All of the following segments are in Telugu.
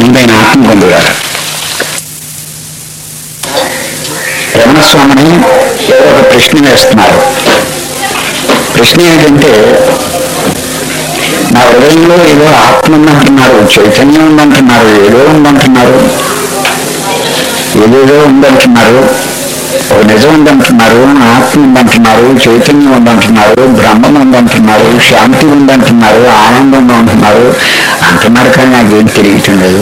ముందు ఆయన ఆత్మ పొందుగారు రమణస్వామిని ఎవరో ఒక ప్రశ్న వేస్తున్నారు ప్రశ్న ఏంటంటే నా హృదయంలో ఏదో ఆత్మ ఉందంటున్నారు చైతన్యం ఉందంటున్నారు ఏదో ఉందంటున్నారు ఏదేదో ఉందంటున్నారు ఒక నిజం ఉందంటున్నారు ఆత్మ ఉందంటున్నారు చైతన్యం ఉందంటున్నారు బ్రహ్మం ఉందంటున్నారు శాంతి ఉందంటున్నారు ఆనందం ఉందంటున్నారు అంటున్నారు కానీ నాకేం తెలియటం లేదు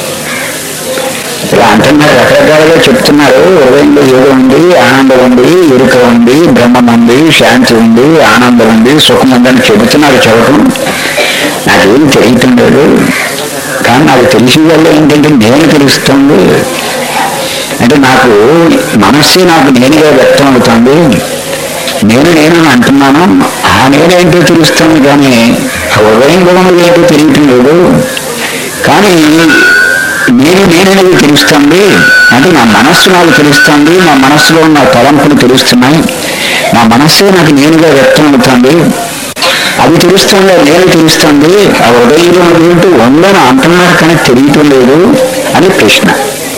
ఇలా అంటున్నారు రకరకాలుగా చెప్తున్నారు హృదయంలో ఏదో ఉంది ఆనందం ఉంది ఎరుక ఉంది బ్రహ్మం ఉంది శాంతి ఉంది ఆనందం ఉంది సుఖం ఉందని చెబుతున్నారు చెప్పడం నాకేం తెలియటం లేదు కానీ నాకు తెలిసిన వల్ల ఏంటంటే నేను తెలుస్తుంది అంటే నాకు మనస్సే నాకు నేనుగా వ్యక్తం అవుతుంది నేను నేను అని అంటున్నాను ఆ నేనేంటో తెలుస్తుంది కానీ ఆ హృదయం కూడా ఏంటో తెలియటం లేదు కానీ నేను నేననేది తెలుస్తుంది అంటే నా మనస్సు నాకు తెలుస్తుంది నా మనస్సులో ఉన్న తలంపులు తెలుస్తున్నాయి నా మనస్సే నాకు నేనుగా వ్యక్తం అవుతుంది అది తెలుస్తుంది అది నేను తెలుస్తుంది ఆ హృదయంలో ఏంటో ఉందని అంటున్నారు కానీ తెలియటం లేదు అని ప్రశ్న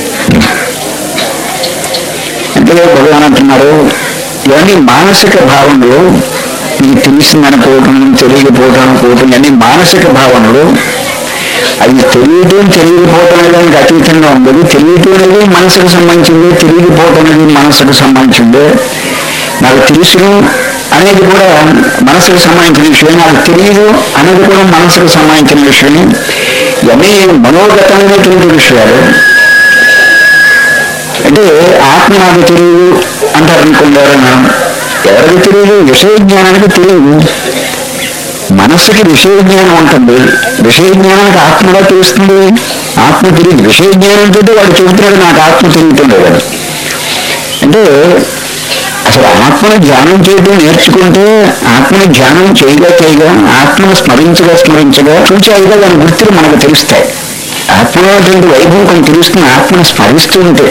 అంటే భగవాన్ అంటున్నారు ఇవన్నీ మానసిక భావనలు మీకు తెలిసిందనుకోవటం తెలియకపోవటం అనుకోవటం ఇవన్నీ మానసిక భావనలు అది తెలియటం తెలియకపోవటం అనేది దానికి అతీతంగా ఉండదు తెలియటం అనేది మనసుకు సంబంధించింది తెలియకపోవటం అనేది మనసుకు సంబంధించింది నాకు తెలుసును అనేది కూడా మనసుకు సంబంధించిన విషయం నాకు తెలియదు అనేది కూడా మనసుకు సంబంధించిన విషయం ఇవన్నీ మనోగతమైనటువంటి విషయాలు అంటే ఆత్మ నాకు తెలియదు అంటారు అనుకోండి ఎవరైనా ఎవరికి తెలియదు విషయ జ్ఞానానికి తెలియదు మనస్సుకి విషయ జ్ఞానం ఉంటుంది విషయ జ్ఞానానికి ఆత్మగా తెలుస్తుంది ఆత్మ తెలియదు విషయ జ్ఞానంతో వాడు చెబుతున్నాడు నాకు ఆత్మ తెలియటం లేదని అంటే అసలు ఆత్మను ధ్యానం చేయడం నేర్చుకుంటే ఆత్మను ధ్యానం చేయగా చేయగా ఆత్మను స్మరించగా స్మరించగా చూచాయిగా దాని గుర్తులు మనకు తెలుస్తాయి ఆత్మలో ఉన్నటువంటి వైభవం కొంచెం తెలుస్తుంది ఆత్మను స్మరిస్తూ ఉంటే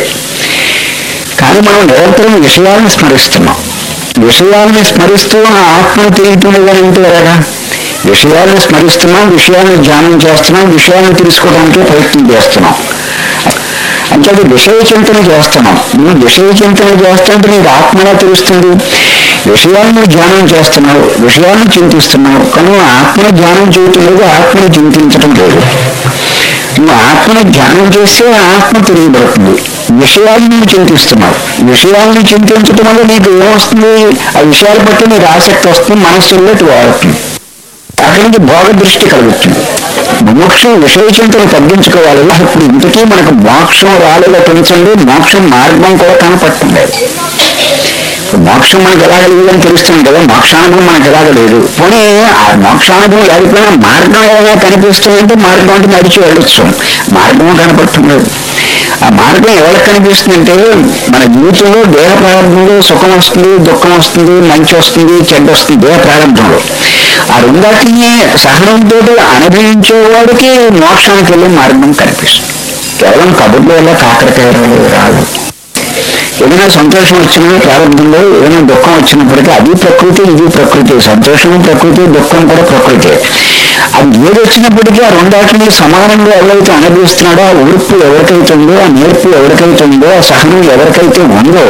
కానీ మనం నిరంతరం విషయాలను స్మరిస్తున్నాం విషయాలను స్మరిస్తూ ఆ ఆత్మను తెలియటం లేదని అంటే ఎలాగా విషయాలను స్మరిస్తున్నాం విషయాలను ధ్యానం చేస్తున్నాం విషయాలను తెలుసుకోవడానికి ప్రయత్నం చేస్తున్నాం అంటే అది విషయ చింతన చేస్తున్నాం నువ్వు విషయ చింతన చేస్తుంటే నీకు ఆత్మలా తెలుస్తుంది విషయాలను ధ్యానం చేస్తున్నావు విషయాలను చింతిస్తున్నావు కానీ నువ్వు ఆత్మను ధ్యానం చేయటం లేదు ఆత్మను చింతించడం లేదు నువ్వు ఆత్మను ధ్యానం చేస్తే ఆ ఆత్మ తెలియబడుతుంది విషయాలను నువ్వు చింతిస్తున్నావు విషయాలను చింతించడం వల్ల నీకు ఏమొస్తుంది ఆ విషయాల పట్ల నీకు ఆసక్తి వస్తుంది మనస్సులో వాడుతుంది అక్కడి నుంచి భోగ దృష్టి కలుగుతుంది మోక్షం విషయ చింతన తగ్గించుకోవాలి ఇప్పుడు ఇంతకీ మనకు మోక్షం రాలేదో పెంచండి మోక్షం మార్గం కూడా కనపడుతుంది ఇప్పుడు మోక్షం మనకు ఎలా కలిగిందని తెలుస్తుంది కదా మోక్షానుభవం మనకు ఎలాగ లేదు పోనీ ఆ మోక్షానుభవం లేకపోయినా మార్గం ఏదైనా కనిపిస్తుందంటే మార్గం అంటే నడిచి వెళ్ళొచ్చు మార్గం కనపడుతుంది ఆ మార్గం ఎవరికి కనిపిస్తుందంటే మన జీవితంలో దేహ ప్రారంభంలో సుఖం వస్తుంది దుఃఖం వస్తుంది మంచి వస్తుంది చెడ్డ వస్తుంది దేహ ప్రారంభంలో ఆ రెండాటిని సహనంతో అనుభవించేవాడికి మోక్షానికి వెళ్ళే మార్గం కనిపిస్తుంది కేవలం కబుర్లో వల్ల కాకరకాయ రాదు ఏదైనా సంతోషం వచ్చినా ప్రారంభంలో ఏదైనా దుఃఖం వచ్చినప్పటికీ అది ప్రకృతి ఇది ప్రకృతి సంతోషం ప్రకృతి దుఃఖం కూడా ప్రకృతి అది ఏది వచ్చినప్పటికీ ఆ రెండాటిని సమానంగా ఎవరైతే అనుభవిస్తున్నాడో ఆ ఉడుపు ఎవరికైతే ఉందో ఆ నేర్పు ఎవరికైతే ఉందో ఆ సహనం ఎవరికైతే ఉందో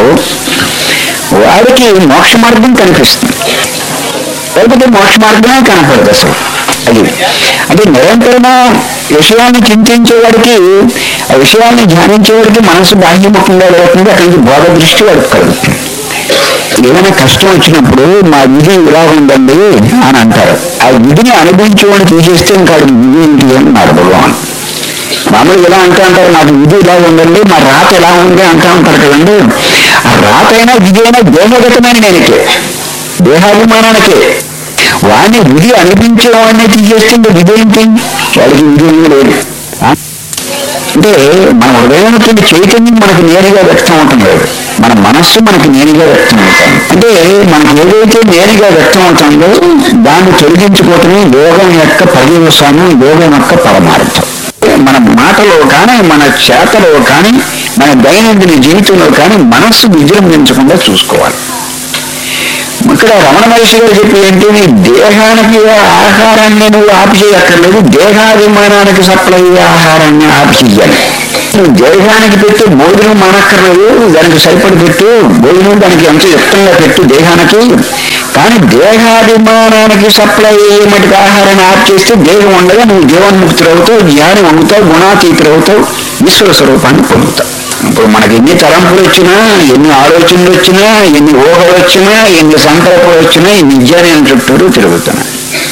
వాడికి మోక్ష మార్గం కనిపిస్తుంది లేకపోతే మోక్ష మార్గమే కనపడదు అసలు అది అంటే నిరంతరము విషయాన్ని చింతించేవాడికి ఆ విషయాన్ని ధ్యానించేవాడికి మనసు బాహ్యముఖంగా లేకుండా అక్కడి నుంచి భోగ దృష్టి వాడికి కలుగుతుంది ఏదైనా కష్టం వచ్చినప్పుడు మా విధి ఇలా ఉందండి అని అంటారు ఆ విధిని అనుభవించేవాడిని తీసేస్తే ఇంకా ఆడి విధి ఏంటి అని అన్నారు భగవాన్ మామూలుగా ఎలా అంటూ అంటారు నాకు విధి ఇలా ఉందండి మా రాత ఎలా ఉంది అంటూ ఉంటారు కదండి ఆ రాత అయినా విధి అయినా దేహగతమైన నేనకే దేహాభిమానానికే వాడిని విధి అనిపించే వాడిని తీసేస్తే ఇంకా విధి ఏంటి వాడికి విధి ఏమీ లేదు ఆ? అంటే మన హృదయంలో చైతన్యం మనకు నేరుగా వ్యక్తం అవుతుంది లేదు మన మనస్సు మనకి నేరుగా వ్యక్తం అవుతుంది అంటే మనకి ఏదైతే నేరుగా వ్యక్తం అవుతుందో దాన్ని తొలగించుకోవటమే యోగం యొక్క పర్యవసానం యోగం యొక్క పరమార్థం మన మాటలో కానీ మన చేతలో కానీ మన దైనందిన జీవితంలో కానీ మనస్సు విజృంభించకుండా చూసుకోవాలి ఇక్కడ రమణ మహర్షి గారు చెప్పి ఏంటి నీ దేహానికి ఆహారాన్ని నువ్వు ఆపి చేయక్కర్లేదు దేహాభిమానానికి సప్లై అయ్యే ఆహారాన్ని ఆపి చెయ్యాలి నువ్వు దేహానికి పెట్టు భోజనం మానక్కర్లేదు దానికి సరిపడి పెట్టు భోజనం దానికి ఎంత యుక్తంగా పెట్టు దేహానికి కానీ దేహాభిమానానికి సప్లై అయ్యే మటుకు ఆహారాన్ని ఆప్ చేస్తే దేహం ఉండగా నువ్వు జీవన్ముక్తులు అవుతావు జ్ఞానం అవుతావు గుణాతీతులు అవుతావు ఈశ్వర స్వరూపాన్ని పొందుతావు ఇప్పుడు మనకి ఎన్ని తలంపులు వచ్చినా ఎన్ని ఆలోచనలు వచ్చినా ఎన్ని ఊహలు వచ్చినా ఎన్ని సంకల్పాలు వచ్చినా ఈ విజ్ఞానం చుట్టూరు తిరుగుతున్నాయి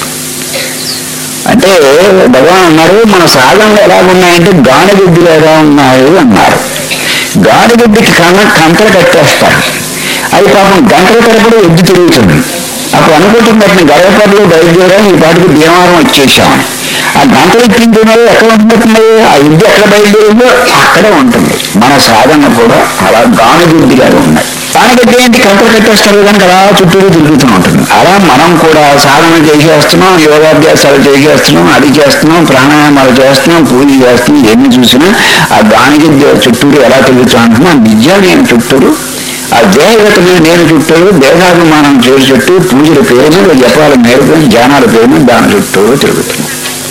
అంటే భగవాన్ అన్నారు మన సాధనలు ఎలా ఉన్నాయంటే గానగుడ్డులు ఎలా ఉన్నాయి అన్నారు గానగుడ్డికి కన్న కంకర కట్టేస్తారు అది పాపం గంటల తరపుడు ఎద్దు తిరుగుతుంది అప్పుడు అనుకుంటుంది అతను గర్వపడిలో బయలుదేరా ఈ పాటికి భీమవరం వచ్చేసామని ఆ గంటలు ఎక్కింటున్నారు ఎక్కడ ఉంటుంది ఆ ఎద్దు ఎక్కడ బయలుదేరిందో అక్కడే ఉంటుంది మన సాధన కూడా అలా గానగుడ్డిలాగా ఉన్నాయి దానికైతే ఏంటి కంకర కట్టేస్తారు కనుక అలా చుట్టూరు తిరుగుతూ ఉంటుంది అలా మనం కూడా సాధన చేసేస్తున్నాం యోగాభ్యాసాలు చేసేస్తున్నాం అది చేస్తున్నాం ప్రాణాయామాలు చేస్తున్నాం పూజ చేస్తున్నాం ఎన్ని చూసినా ఆ దానికి చుట్టూరు ఎలా తిరుగుతూ ఉంటున్నా నిజం నేను చుట్టూరు ఆ దేహగతమైన నేను చుట్టూరు దేహాభిమానం చేరు చుట్టూ పూజల పేరు మీద జపాల నేర్పుని ధ్యానాల పేరు మీద దాని చుట్టూరు తిరుగుతున్నాం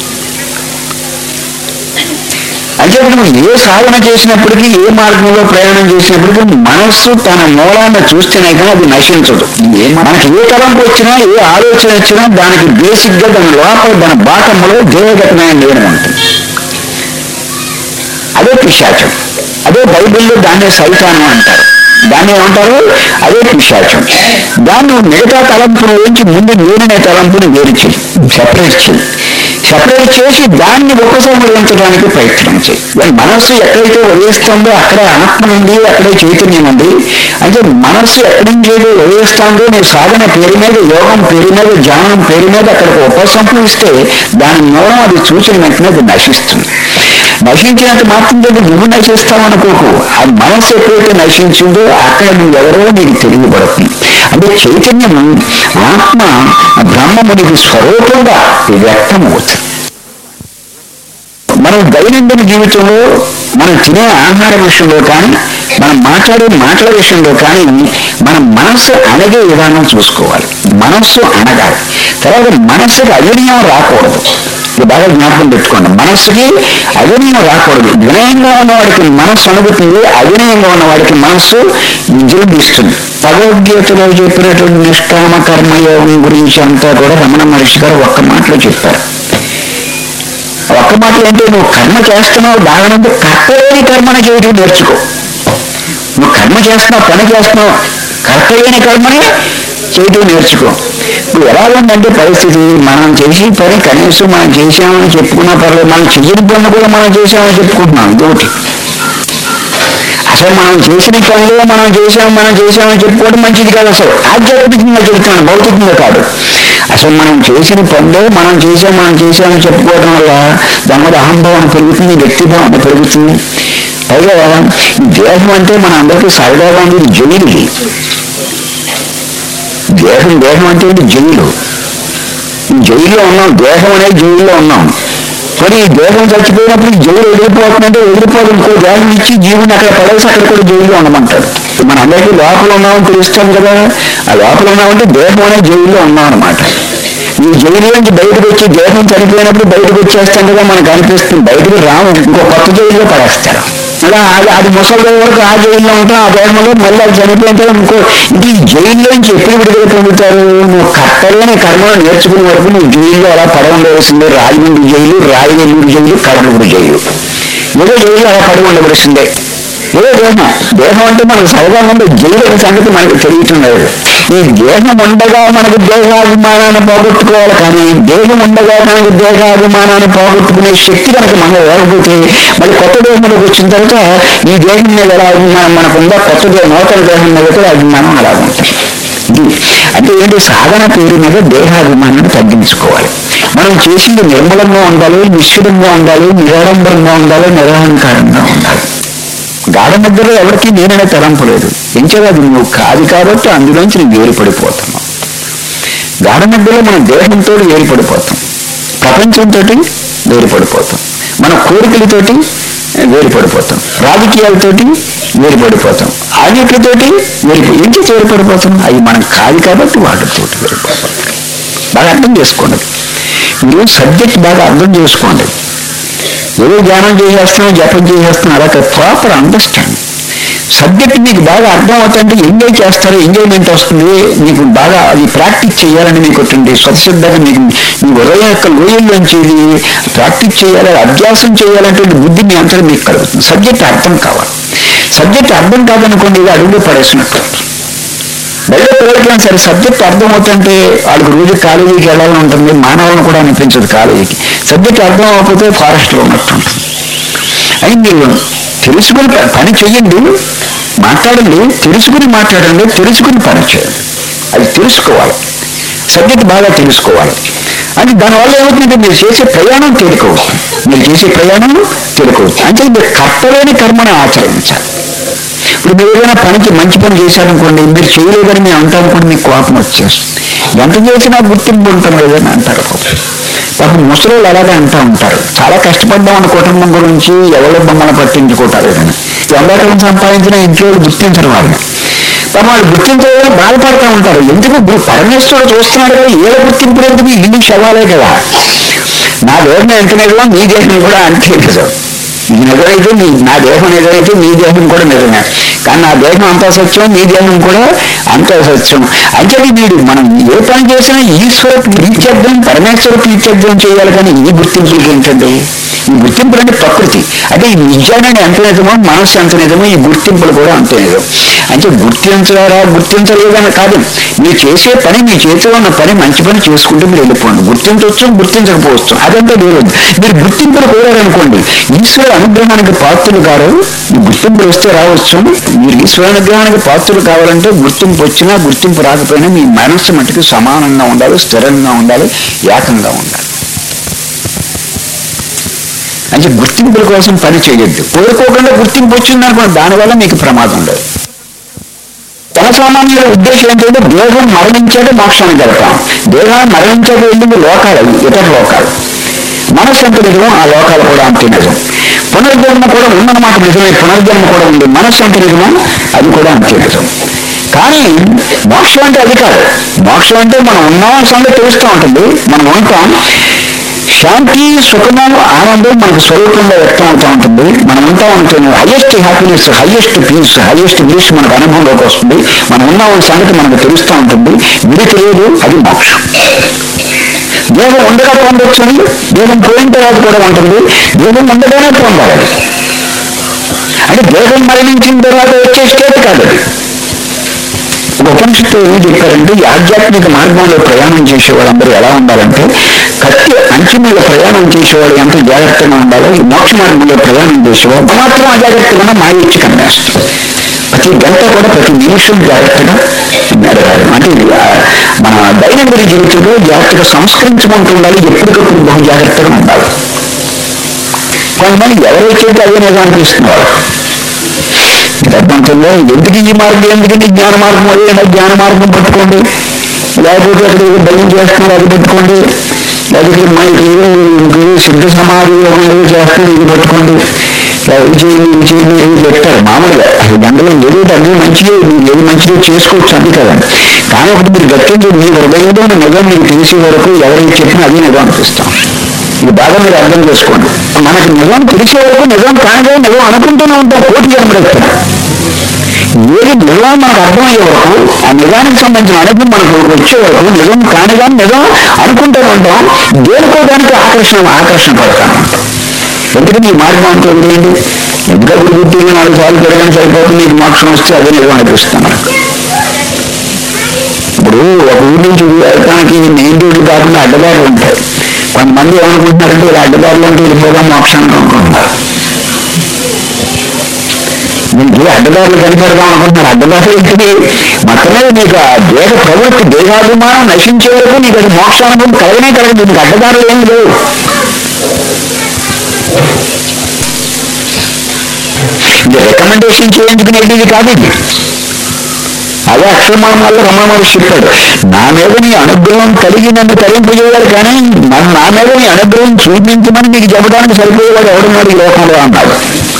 అంటే మనం ఏ సాధన చేసినప్పటికీ ఏ మార్గంలో ప్రయాణం చేసినప్పటికీ మనస్సు తన మూలాన్ని చూస్తేనే కానీ అది నశించదు ఏ మనకి ఏ తలంపు వచ్చినా ఏ ఆలోచన వచ్చినా దానికి బేసిక్ గా దాని లోపల దాని బాటంలో దేవగతమైన నేను ఉంటుంది అదే పిశాచం అదే బైబిల్లో దాన్నే సైతాను అంటారు దాన్ని ఏమంటారు అదే పిశాచం దాన్ని మిగతా తలంపుల నుంచి ముందు నేననే తలంపుని వేరు చేయి సెపరేట్ చేయి సెపరేట్ చేసి దాన్ని ఉపసంహరించడానికి ప్రయత్నం చేయి దాని మనస్సు ఎక్కడైతే వదిలేస్తుందో అక్కడే ఆత్మ ఉంది అక్కడే చైతన్యం ఉంది అంటే మనస్సు ఎక్కడి నుంచి ఏదో వదిలేస్తుందో నీ సాధన పేరు మీద యోగం పేరు మీద ధ్యానం పేరు మీద అక్కడికి ఉపసంహరిస్తే దాని మూలం అది చూసిన వెంటనే అది నశిస్తుంది నశించినంత మాత్రం నువ్వు నశిస్తావనుకోకు ఆ మనసు ఎప్పుడైతే నశించిందో అక్కడ నువ్వెవరో నీకు తెలియబడుతుంది అంటే చైతన్యం ఆత్మ బ్రహ్మము నీకు స్వరూపంగా వ్యక్తమవుతుంది మనం దైనందిన జీవితంలో మనం తినే ఆహార విషయంలో కానీ మనం మాట్లాడే మాటల విషయంలో కానీ మన మనస్సు అణగే విధానం చూసుకోవాలి మనస్సు అనగాలి తర్వాత మనస్సుకి అవినయం రాకూడదు ఇది బాగా జ్ఞాపకం పెట్టుకోండి మనస్సుకి అవినయం రాకూడదు వినయంగా ఉన్నవాడికి మనస్సు అనుభూతుంది అవినయంగా ఉన్నవాడికి మనస్సు విజృంభిస్తుంది భగవద్గీతలో చెప్పినటువంటి నిష్కామ కర్మయోగం గురించి అంతా కూడా రమణ మహర్షి గారు ఒక్క మాటలో చెప్పారు ఒక్క మాట అంటే నువ్వు కర్మ చేస్తున్నావు బాగానంటే కర్తలేని కర్మను చేయటం నేర్చుకో నువ్వు కర్మ చేస్తున్నావు పని చేస్తున్నావు కర్తలేని కర్మని చేయటం నేర్చుకో ఇప్పుడు ఎలా ఉందంటే పరిస్థితి మనం చేసి పని కనీసం మనం చేసామని చెప్పుకున్నా పర్లేదు మనం చెయ్యని పనులు కూడా మనం చేసామని చెప్పుకుంటున్నాం ఇదొకటి అసలు మనం చేసిన పనిలో మనం చేసాం మనం చేసామని చెప్పుకోవడం మంచిది కాదు అసలు ఆధ్యాత్మికంగా చెప్తున్నాను భౌతికంగా కాదు అసలు మనం చేసిన పనిలో మనం చేసాం మనం చేసామని చెప్పుకోవడం వల్ల దాని మీద అహంభావన పెరుగుతుంది వ్యక్తిభావన పెరుగుతుంది పైగా ఈ దేహం అంటే మన అందరికీ సరదాగా ఉంది జైలు దేహం దేహం అంటే ఏంటి జైలు ఈ జైల్లో ఉన్నాం దేహం అనేది జైల్లో ఉన్నాం మరి ఈ దేహం చచ్చిపోయినప్పుడు ఈ జైలు వదిలిపోతుందంటే వదిలిపోదు ఇంకో దేహం ఇచ్చి జీవుని అక్కడ పడేసి అక్కడ కూడా జైల్లో ఉండమంటాడు మన అందరికీ లోపల ఉన్నామని తెలుస్తాం కదా ఆ లోపల ఉన్నామంటే దేహం అనే జైల్లో ఉన్నాం అనమాట ఈ జైలు నుంచి బయటకు వచ్చి దేహం చనిపోయినప్పుడు బయటకు వచ్చేస్తాం కదా మనకు అనిపిస్తుంది బయటకు రాము ఇంకో కొత్త జైల్లో పడేస్తారు అలా అది అది ముసలి వరకు ఆ జైల్లో ఉంటాం ఆ దేహంలో మళ్ళీ అది చనిపోయిన తర్వాత ఇంకో ఇంక ఈ జైల్లో నుంచి ఎప్పుడు విడుదల పొందుతారు నువ్వు కర్తలేని కర్మను నేర్చుకునే వరకు నువ్వు జైల్లో అలా పడ ఉండవలసిందే Rajahmundry jail Rayavelluru jail Kurnool jail ఏదో జైలు అలా పడి ఉండవలసిందే ఏదో దేహం దేహం అంటే మనకు సరదా ఉండే జైలు అనే సంగతి మనకు తెలియట్లేదు ఈ దేహం ఉండగా మనకు దేహాభిమానాన్ని పోగొట్టుకోవాలి కానీ దేహం ఉండగా మనకు దేహాభిమానాన్ని పోగొట్టుకునే శక్తి కనుక మనం లేకపోతే మళ్ళీ కొత్త దేహంలోకి వచ్చిన తర్వాత ఈ దేహం మీద ఎలా అభిమానం మనకు ఉందో కొత్త దేహం నూతన దేహం మీద కూడా అభిమానం అలా ఉంటుంది ఇది అంటే ఏంటి సాధన పేరు మీద దేహాభిమానాన్ని తగ్గించుకోవాలి మనం చేసింది నిర్మలంగా ఉండాలి నిశ్చితంగా ఉండాలి నిరాడంబరంగా ఉండాలి నిరహంకారంగా ఉండాలి గాఢ నిద్రలో ఎవరికి నేననే తలంపు లేదు ఎంచేది అది నువ్వు కాదు కాబట్టి అందులోంచి నువ్వు వేరుపడిపోతున్నావు గాఢ నిద్రలో మన దేహంతో వేరుపడిపోతాం ప్రపంచంతో వేరుపడిపోతాం మన కోరికలతోటి వేరుపడిపోతాం రాజకీయాలతోటి వేరుపడిపోతాం ఆన్నిటితోటి వేరు ఎందుకు వేరుపడిపోతాం అవి మనం కాదు కాబట్టి వాటితోటి వేరుపడిపోతాం బాగా అర్థం చేసుకోండి మీరు సబ్జెక్ట్ బాగా అర్థం చేసుకోండి ఏదో ధ్యానం చేసేస్తున్నాం జపం చేసేస్తున్నాం అలా ప్రాపర్ అండర్స్టాండ్ సబ్జెక్ట్ మీకు బాగా అర్థం అవుతుంటే ఎంజాయ్ చేస్తారు ఎంజాయ్మెంట్ వస్తుంది మీకు బాగా అది ప్రాక్టీస్ చేయాలని మీకు ఉంటుంది స్వతసిద్ధంగా మీకు మీ హృదయం యొక్క లోయల్లోంచి ఇది ప్రాక్టీస్ చేయాలి అభ్యాసం చేయాలంటే బుద్ధి మీ అంతా మీకు కలుగుతుంది సబ్జెక్ట్ అర్థం కావాలి సబ్జెక్ట్ అర్థం కాదనుకోండి ఇది అడుగులో పడేసినట్టు బయట పిల్లలకి సరే సబ్జెక్ట్ అర్థమవుతుంటే వాళ్ళకి రోజు కాలేజీకి వెళ్ళాలని ఉంటుంది మానవులను కూడా అనిపించదు కాలేజీకి సబ్జెక్ట్ అర్థం అవ్వకపోతే ఫారెస్ట్లో ఉన్నట్టు ఉంటుంది అని మీరు తెలుసుకుని ప- పని చెయ్యండి మాట్లాడండి తెలుసుకుని మాట్లాడండి తెలుసుకుని పని చేయండి అది తెలుసుకోవాలి సబ్జెక్ట్ బాగా తెలుసుకోవాలి అంటే దానివల్ల ఏమవుతుందంటే మీరు చేసే ప్రయాణం తేలికవుతుంది మీరు చేసే ప్రయాణం తేలికవుతుంది అంటే మీరు కర్తవ్యని కర్మను ఆచరించాలి ఇప్పుడు మీరు ఏదైనా పనికి మంచి పని చేశారనుకోండి మీరు చేయలేదని మేము అంటాం అనుకోండి మీకు కోపం వచ్చేస్తుంది ఎంత చేసినా గుర్తింపు ఉంటాం లేదని అంటారు పాపం ముసలోళ్ళు అలాగే అంటూ ఉంటారు చాలా కష్టపడ్డాం అన్న కుటుంబం గురించి ఎవరో బొమ్మలు పట్టించుకుంటారు ఏదైనా ఎండాకాలం సంపాదించిన ఇంట్లో వాళ్ళు గుర్తించరు వాళ్ళని పాపం వాళ్ళు గుర్తించడం బాధపడుతూ ఉంటారు ఎందుకు గు- పరమేశ్వరుడు చూస్తున్నాడు కదా ఏ గుర్తింపు ఎందుకు ఇల్లు శవాలే కదా నా దేహం ఎంత నిజమో నీ దేహం కూడా అంతే నిజం ఇది నిజమైతే నీ నా దేహం నిజమైతే నీ దేహం కూడా నిజమే కానీ నా దేహం అంత సత్యం నీ దేహం కూడా అంత సత్యం అంటే వీడు మనం ఏ పని చేసినా ఈశ్వర ప్రీత్యర్థం పరమేశ్వర ప్రీత్యర్థం చేయాలి కానీ ఈ గుర్తింపులకి ఏంటండి ఈ గుర్తింపులు అంటే ప్రకృతి అంటే ఈ విజ్ఞానాన్ని ఎంత నిజమో మనస్సు ఎంత నిజమో ఈ గుర్తింపులు కూడా అంతే నిజం అంటే గుర్తించరా గుర్తించలేదని కాదు మీరు చేసే పని మీ చేతిలో ఉన్న పని మంచి పని చేసుకుంటూ మీరు వెళ్ళిపోండి గుర్తించవచ్చు గుర్తించకపోవచ్చు అదంతా లేదు మీరు గుర్తింపులు కోరారనుకోండి ఈశ్వర అనుగ్రహానికి పాత్రలు కారు ఈ గుర్తింపులు వస్తే రావచ్చు మీరు ఈశ్వర అనుగ్రహానికి పాత్రలు కావాలంటే గుర్తింపు వచ్చినా గుర్తింపు రాకపోయినా మీ మనస్సు మట్టుకు సమానంగా ఉండాలి స్థిరంగా ఉండాలి ఏకంగా ఉండాలి అంటే గుర్తింపుల కోసం పని చేయొద్దు కోరుకోకుండా గుర్తింపు వచ్చిందనుకోండి దానివల్ల మీకు ప్రమాదం లేదు జనసామాన్యుల ఉద్దేశం ఏంటంటే దేహం మరణించాక మోక్షానికి వెళ్తాం దేహాన్ని మరణించాక వెళ్ళింది లోకాలు అవి, ఇతర లోకాలు మనస్సు ఎంత నిజమో ఆ లోకాలు కూడా అంతే నిజం పునర్జన్మ కూడా ఉందన్నమాట నిజమే పునర్జన్మ కూడా ఉంది మనస్సు ఎంత నిజమో అది కూడా అంతే నిజం కానీ మోక్షం అంటే అది కాదు మోక్షం అంటే మనం ఉన్నాం సంగతి తెలుస్తూ ఉంటుంది మనం ఉంటాం శాంతి సుఖము ఆనందం మనకు స్వరూపంలో వ్యక్తం అవుతూ ఉంటుంది మనం ఉంటా ఉంటుంది highest happiness highest peace highest bliss మనకు అనుభవంలోకి వస్తుంది మనం ఉన్న సంగతి మనకు తెలుస్తూ ఉంటుంది విడి తెలియదు అది మోక్షం దేహం ఉండగా పొందొచ్చు దేహం పోయిన తర్వాత కూడా ఉంటుంది దేహం ఉండగానే పొందాలి అంటే దేహం మరణించిన తర్వాత వచ్చే స్టేట్ కాదు అది ఒక ఉపనిషత్తు ఏం చెప్పారంటే ఈ ఆధ్యాత్మిక మార్గంలో ప్రయాణం చేసే వాళ్ళందరూ ఎలా ఉండాలంటే కత్తి అంచు మీద ప్రయాణం చేసేవాడు ఎంత జాగ్రత్తగా ఉండాలో ఈ మోక్ష మార్గంలో ప్రయాణం చేసేవాడు మాత్రం అజాగ్రత్తగా మాయ ఇచ్చి కమ్మేస్తుంది ప్రతి గంట కూడా ప్రతి నిమిషం జాగ్రత్తగా నడవాలి అంటే ఇది, ఆ, మన దైనందిన జీవితంలో జాగ్రత్తగా సంస్కరించుకుంటూ ఉండాలి ఎప్పటికప్పుడు బహు జాగ్రత్తగా ఉండాలి కొంతమంది ఎవరైతే అదే నిజం అనిపిస్తున్నారు ప్రపంచంలో ఎందుకు ఈ మార్గం ఎందుకంటే జ్ఞాన మార్గం అదే జ్ఞాన మార్గం పట్టుకోండి లేకపోతే అక్కడ ఏదో భయం చేస్తున్నారు అది పెట్టుకోండి లేకపోతే మా ఏదో ఇంకేదో సిద్ధ సమాధి యోగం ఏదో చేస్తున్నారు ఇది పెట్టుకోండి ఇలా ఇది చేయండి ఇది చేయండి ఇది చెప్తారు మామూలుగా అసలు దాంట్లో ఏదో అన్ని మంచిదే మీరు ఏది మంచిదో చేసుకోవచ్చు అది కదండి కానీ ఒకటి మీరు గట్టించి మీ హృదయంలో ఉన్న నిజం మీకు తెలిసే వరకు ఎవరికి చెప్పినా అదే నిజం అనిపిస్తాం ఇది బాగా మీరు అర్థం చేసుకోండి మనకి నిజం తెలిసే వరకు నిజం కానిదే నిజం అనుకుంటూనే ఉంటాం కోటి జన్మలెత్తున ఏది నిజం మనకు అర్థమయ్యే వరకు ఆ నిజానికి సంబంధించిన అనుభవం మనకు వచ్చే వరకు నిజం కానిగా నిజం అనుకుంటూనే ఉంటాం దేనికో దానికి ఆకర్షణ ఆకర్షణ పడతాను ఉంటాం ఎందుకంటే ఈ మార్గం అంతా వదిలేయండి ఎందుకంటే గుర్తిగా నాలుగు సార్లు తిరగని సరిపోతుంది నీకు మోక్షం వస్తే అదే నిజం అనిపిస్తుంది మనకు ఇప్పుడు ఒక ఊరి నుంచి ఊరు వెళ్ళడానికి మెయిన్ రోడ్డు కాకుండా అడ్డదారులు ఉంటాయి కొంతమంది ఏమనుకుంటున్నారంటే ఇలా అడ్డదారులు అంటే వెళ్ళిపోదాం మోక్షానికి అనుకుంటున్నారు మీకు అడ్డదారులు కనిపెడదాం అనుకుంటున్నారు అడ్డదారులు ఏంటిది మొత్తమే నీకు ఆ దేహ ప్రవృత్తి దేహాభిమానం నశించే వరకు నీకు అది మోక్షానుభవం కలగనే కలగదు నీకు అడ్డదారులు ఏం లేవు ఇది రికమెండేషన్ చేయించుకునేది కాదు ఇది అదే అక్షరమానం వల్ల రమణ మహర్షి చెప్పాడు నా మీద నీ అనుగ్రహం కలిగి నన్ను తరింపజేయాలి కానీ నన్ను నా మీద నీ అనుగ్రహం చూపించమని నీకు చెప్పడానికి సరిపోయేవాడు ఎవడున్నాడు ఈ లోకంలో అన్నాడు